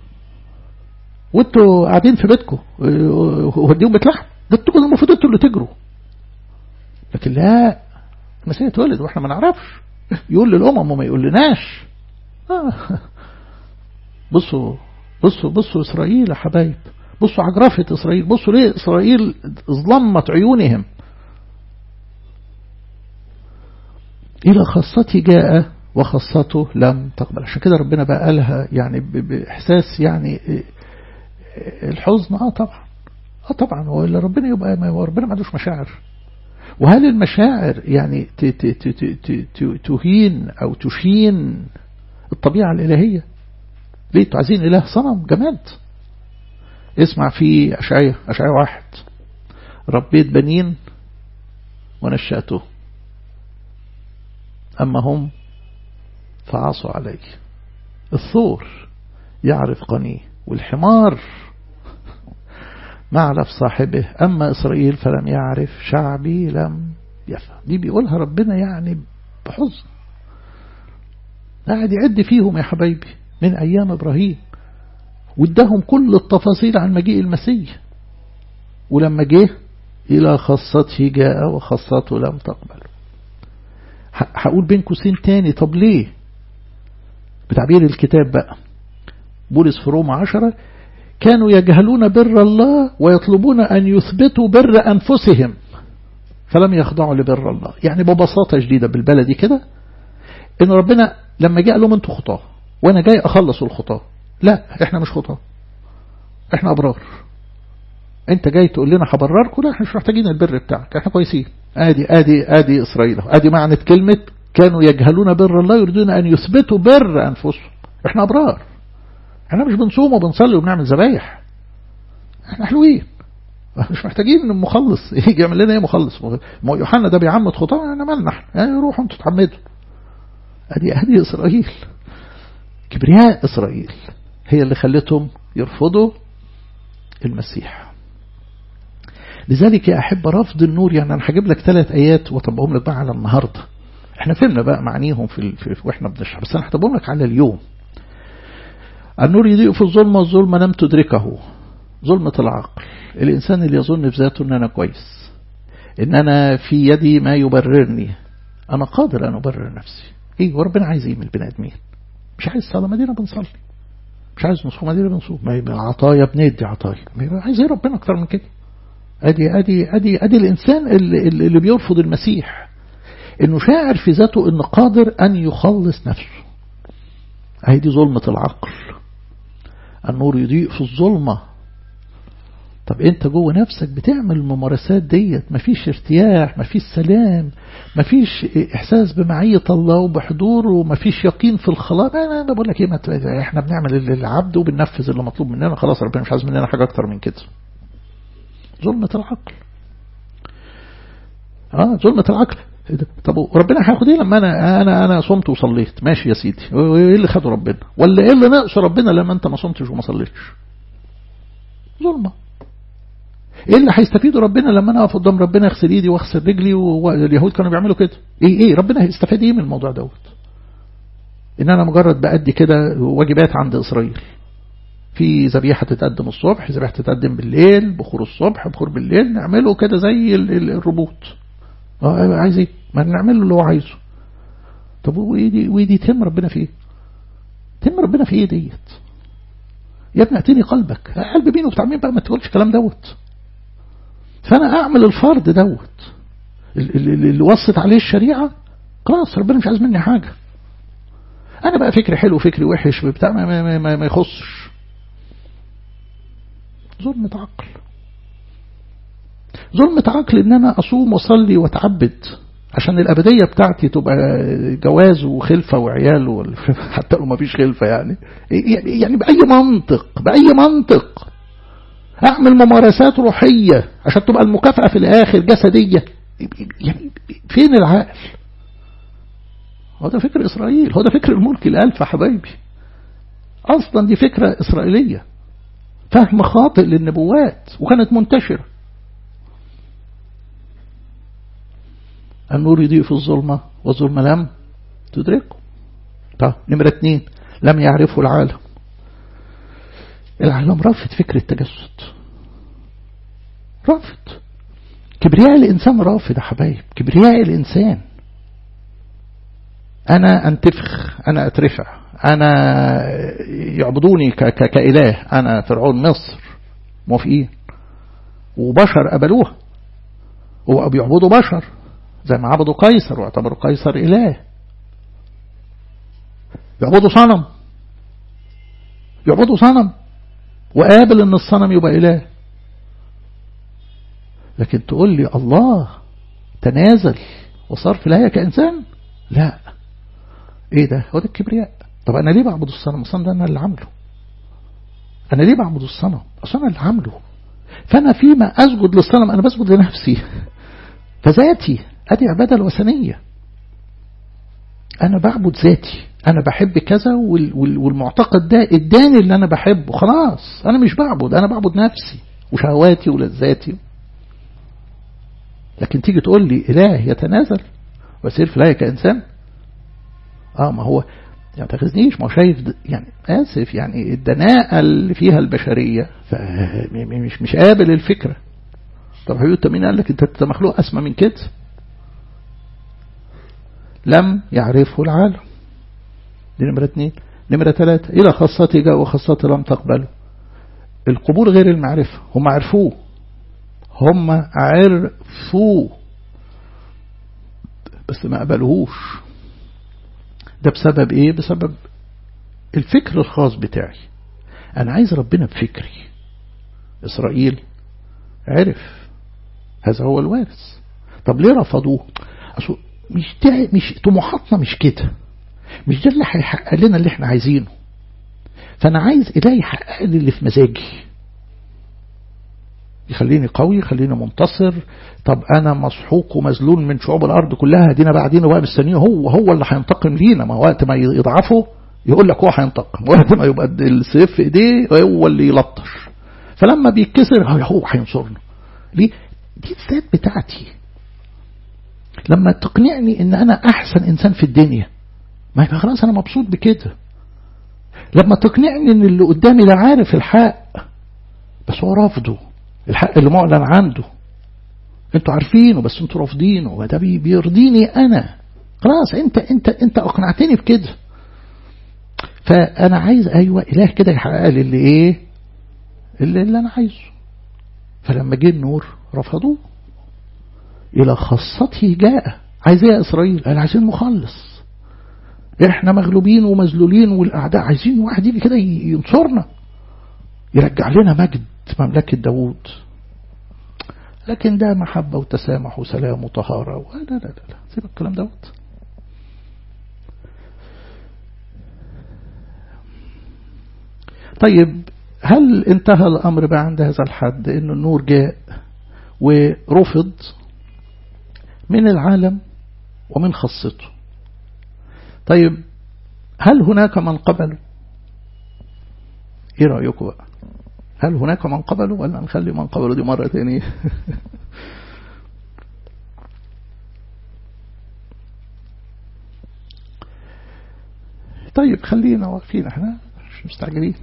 [SPEAKER 1] وانتوا قاعدين في بيتكم وديهم بيت لحم ده انتوا كنتوا المفروض انتوا اللي تجروا لكن لا المسيح اتولد واحنا ما نعرفش يقول للامم وما يقول لناش آه. بصوا بصوا بصوا إسرائيل يا حبايب بصوا عجرفة إسرائيل بصوا ليه إسرائيل ظلمت عيونهم إلى خاصته جاء وخاصته لم تقبل عشان كده ربنا بقى قالها يعني بإحساس يعني الحزن اه طبعا اه طبعا هو اللي ربنا يبقى ما هو ربنا ما عندوش مشاعر وهل المشاعر يعني تهين أو تشين الطبيعة الإلهية ليه انتوا عايزين إله صنم جماد اسمع في أشعية أشعية واحد ربيت بنين ونشأته أما هم فعصوا علي الثور يعرف قنيه والحمار معلف صاحبه أما إسرائيل فلم يعرف شعبي لم يفهم دي بيقولها ربنا يعني بحزن قاعد يعد فيهم يا حبايبي من أيام إبراهيم وادهم كل التفاصيل عن مجيء المسيح ولما جه إلى خاصته جاء وخاصته لم تقبل هقول بين قوسين تاني طب ليه بتعبير الكتاب بقى بولس في روما عشرة كانوا يجهلون بر الله ويطلبون أن يثبتوا بر أنفسهم فلم يخضعوا لبر الله يعني ببساطة شديدة بالبلدي كده إن ربنا لما جاء لهم أنتوا خطاه وأنا جاي أخلص الخطاه لا إحنا مش خطاه إحنا أبرار أنت جاي تقول لنا هبرركم لا إحنا مش محتاجين البر بتاعك إحنا كويسين آدي آدي آدي إسرائيل آدي معنى كلمة كانوا يجهلون بر الله يريدون أن يثبتوا بر أنفسهم إحنا أبرار احنا مش بنصوم وبنصلي وبنعمل ذبايح احنا حلوين مش محتاجين مخلص يجي يعمل لنا ايه مخلص ما يوحنا ده بيعمد خطاه انا مالنا احنا يعني روحوا انتوا تحمدوا ادي ادي اسرائيل كبرياء اسرائيل هي اللي خلتهم يرفضوا المسيح لذلك يا أحب رفض النور يعني أنا هجيب لك ثلاث آيات وطبقهم لك بقى على النهاردة احنا فهمنا بقى معانيهم في, في واحنا بنشرح بس أنا هطبقهم لك على اليوم النور يضيء في الظلمة والظلمة لم تدركه ظلمة العقل الإنسان اللي يظن في ذاته أن أنا كويس إن أنا في يدي ما يبررني أنا قادر أن أبرر نفسي إيه وربنا عايز إيه من البني آدمين مش عايز صلاة مدينة بنصلي مش عايز نصوم مدينة بنصوم ما يبقى عطايا بندي عطايا عايز إيه ربنا أكتر من كده أدي أدي أدي أدي الإنسان اللي, اللي بيرفض المسيح إنه شاعر في ذاته إنه قادر أن يخلص نفسه هي دي ظلمة العقل النور يضيء في الظلمة طب انت جوه نفسك بتعمل الممارسات ديت مفيش ارتياح مفيش سلام مفيش احساس بمعية الله وبحضوره ومفيش يقين في الخلاص انا بقول لك ايه احنا بنعمل اللي العبد وبننفذ اللي مطلوب مننا خلاص ربنا مش عايز مننا حاجة اكتر من كده ظلمة العقل اه ظلمة العقل طب ربنا هياخد ايه لما انا انا انا صمت وصليت ماشي يا سيدي ايه اللي خده ربنا ولا ايه اللي نقص ربنا لما انت ما صمتش وما صليتش ظلمه ايه اللي هيستفيده ربنا لما انا اقف قدام ربنا اغسل ايدي واغسل رجلي واليهود كانوا بيعملوا كده ايه ايه ربنا هيستفاد ايه من الموضوع دوت ان انا مجرد بأدي كده واجبات عند اسرائيل في ذبيحة تتقدم الصبح ذبيحة تتقدم بالليل بخور الصبح بخور بالليل نعمله كده زي الربوط عايز ايه ما نعمله اللي هو عايزه طب ودي ودي تم ربنا في ايه تم ربنا في ايه ديت يا ابني اعطيني قلبك قلب مين وبتاع مين بقى ما تقولش الكلام دوت فانا اعمل الفرض دوت اللي وصت عليه الشريعة خلاص ربنا مش عايز مني حاجة انا بقى فكري حلو فكري وحش بتاع ما, ما, ما, ما يخصش ظلمة عقل ظلمة عقل ان انا اصوم واصلي واتعبد عشان الابدية بتاعتي تبقى جواز وخلفة وعيال حتى لو ما فيش خلفة يعني يعني بأي منطق بأي منطق اعمل ممارسات روحية عشان تبقى المكافأة في الاخر جسدية يعني فين العقل هو ده فكر اسرائيل هو ده فكر الملك الالف يا حبايبي اصلا دي فكرة اسرائيلية فهم خاطئ للنبوات وكانت منتشرة النور يضيء في الظلمة والظلمة لم تدركه طب نمرة اتنين لم يعرفوا العالم العالم رافض فكرة التجسد رافض كبرياء الإنسان رافض يا حبايب كبرياء الإنسان أنا أنتفخ أنا أترفع أنا يعبدوني كإله أنا فرعون مصر موافقين وبشر قبلوها وبيعبدوا بشر زي ما عبدوا قيصر واعتبروا قيصر إله يعبدوا صنم يعبدوا صنم وقابل ان الصنم يبقى إله لكن تقول لي الله تنازل وصار في الهيئة كإنسان لا ايه ده هو ده الكبرياء طب انا ليه بعبد الصنم الصنم ده انا اللي عامله انا ليه بعبد الصنم اصل انا اللي عامله فانا فيما اسجد للصنم انا بسجد لنفسي فذاتي ادي عبادة الوثنية انا بعبد ذاتي انا بحب كذا والمعتقد ده اداني اللي انا بحبه خلاص انا مش بعبد انا بعبد نفسي وشهواتي ولذاتي لكن تيجي تقول لي اله يتنازل ويصير في الله كانسان اه ما هو يعني تاخذنيش ما هو شايف يعني اسف يعني الدناءة اللي فيها البشرية مش مش قابل الفكرة طب حبيبي انت مين قال لك انت مخلوق اسمى من كده لم يعرفه العالم دي نمرة اثنين نمرة ثلاثة إلى خاصتي جاء وخاصتي لم تقبله القبول غير المعرفة هم عرفوه هم عرفوه بس ما قبلوهوش ده بسبب ايه بسبب الفكر الخاص بتاعي انا عايز ربنا بفكري اسرائيل عرف هذا هو الوارث طب ليه رفضوه أصل مش مش طموحاتنا مش كده مش ده اللي هيحقق لنا اللي احنا عايزينه فانا عايز اله يحقق لي اللي في مزاجي يخليني قوي يخليني منتصر طب انا مسحوق ومذلول من شعوب الارض كلها دينا بعدين بقى مستنيه هو هو اللي هينتقم لينا ما وقت ما يضعفوا يقول لك هو هينتقم وقت ما يبقى السيف في ايديه هو اللي يلطش فلما بيتكسر هو هينصرنا ليه دي الذات بتاعتي لما تقنعني ان انا احسن انسان في الدنيا ما يبقى خلاص انا مبسوط بكده لما تقنعني ان اللي قدامي ده عارف الحق بس هو رافضه الحق اللي معلن عنده انتوا عارفينه بس انتوا رافضينه وده بيرضيني انا خلاص انت انت انت اقنعتني بكده فانا عايز ايوه اله كده يحقق لي اللي ايه اللي, اللي انا عايزه فلما جه النور رفضوه الى خاصته جاء عايز ايه يا اسرائيل قال عايزين مخلص احنا مغلوبين ومذلولين والاعداء عايزين واحد يجي كده ينصرنا يرجع لنا مجد مملكة داوود لكن ده محبة وتسامح وسلام وطهارة لا لا لا لا سيب الكلام دوت طيب هل انتهى الأمر بقى عند هذا الحد انه النور جاء ورفض من العالم ومن خاصته طيب هل هناك من قبلوا ايه رأيكم بقى هل هناك من قبلوا ولا نخلي من قبلوا دي مرة تانية طيب خلينا واقفين احنا مش مستعجلين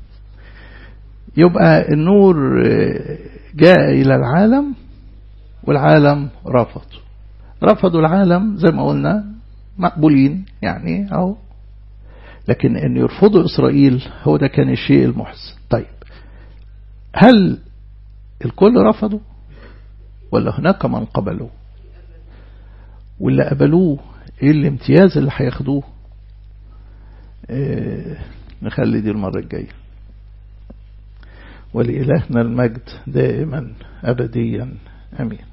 [SPEAKER 1] يبقى النور جاء إلى العالم والعالم رفض رفضوا العالم زي ما قلنا مقبولين يعني أو لكن أن يرفضوا إسرائيل هو ده كان الشيء المحزن طيب هل الكل رفضوا ولا هناك من قبلوا واللي قبلوه ايه الامتياز اللي هياخدوه إيه نخلي دي المرة الجاية ولإلهنا المجد دائما أبديا أمين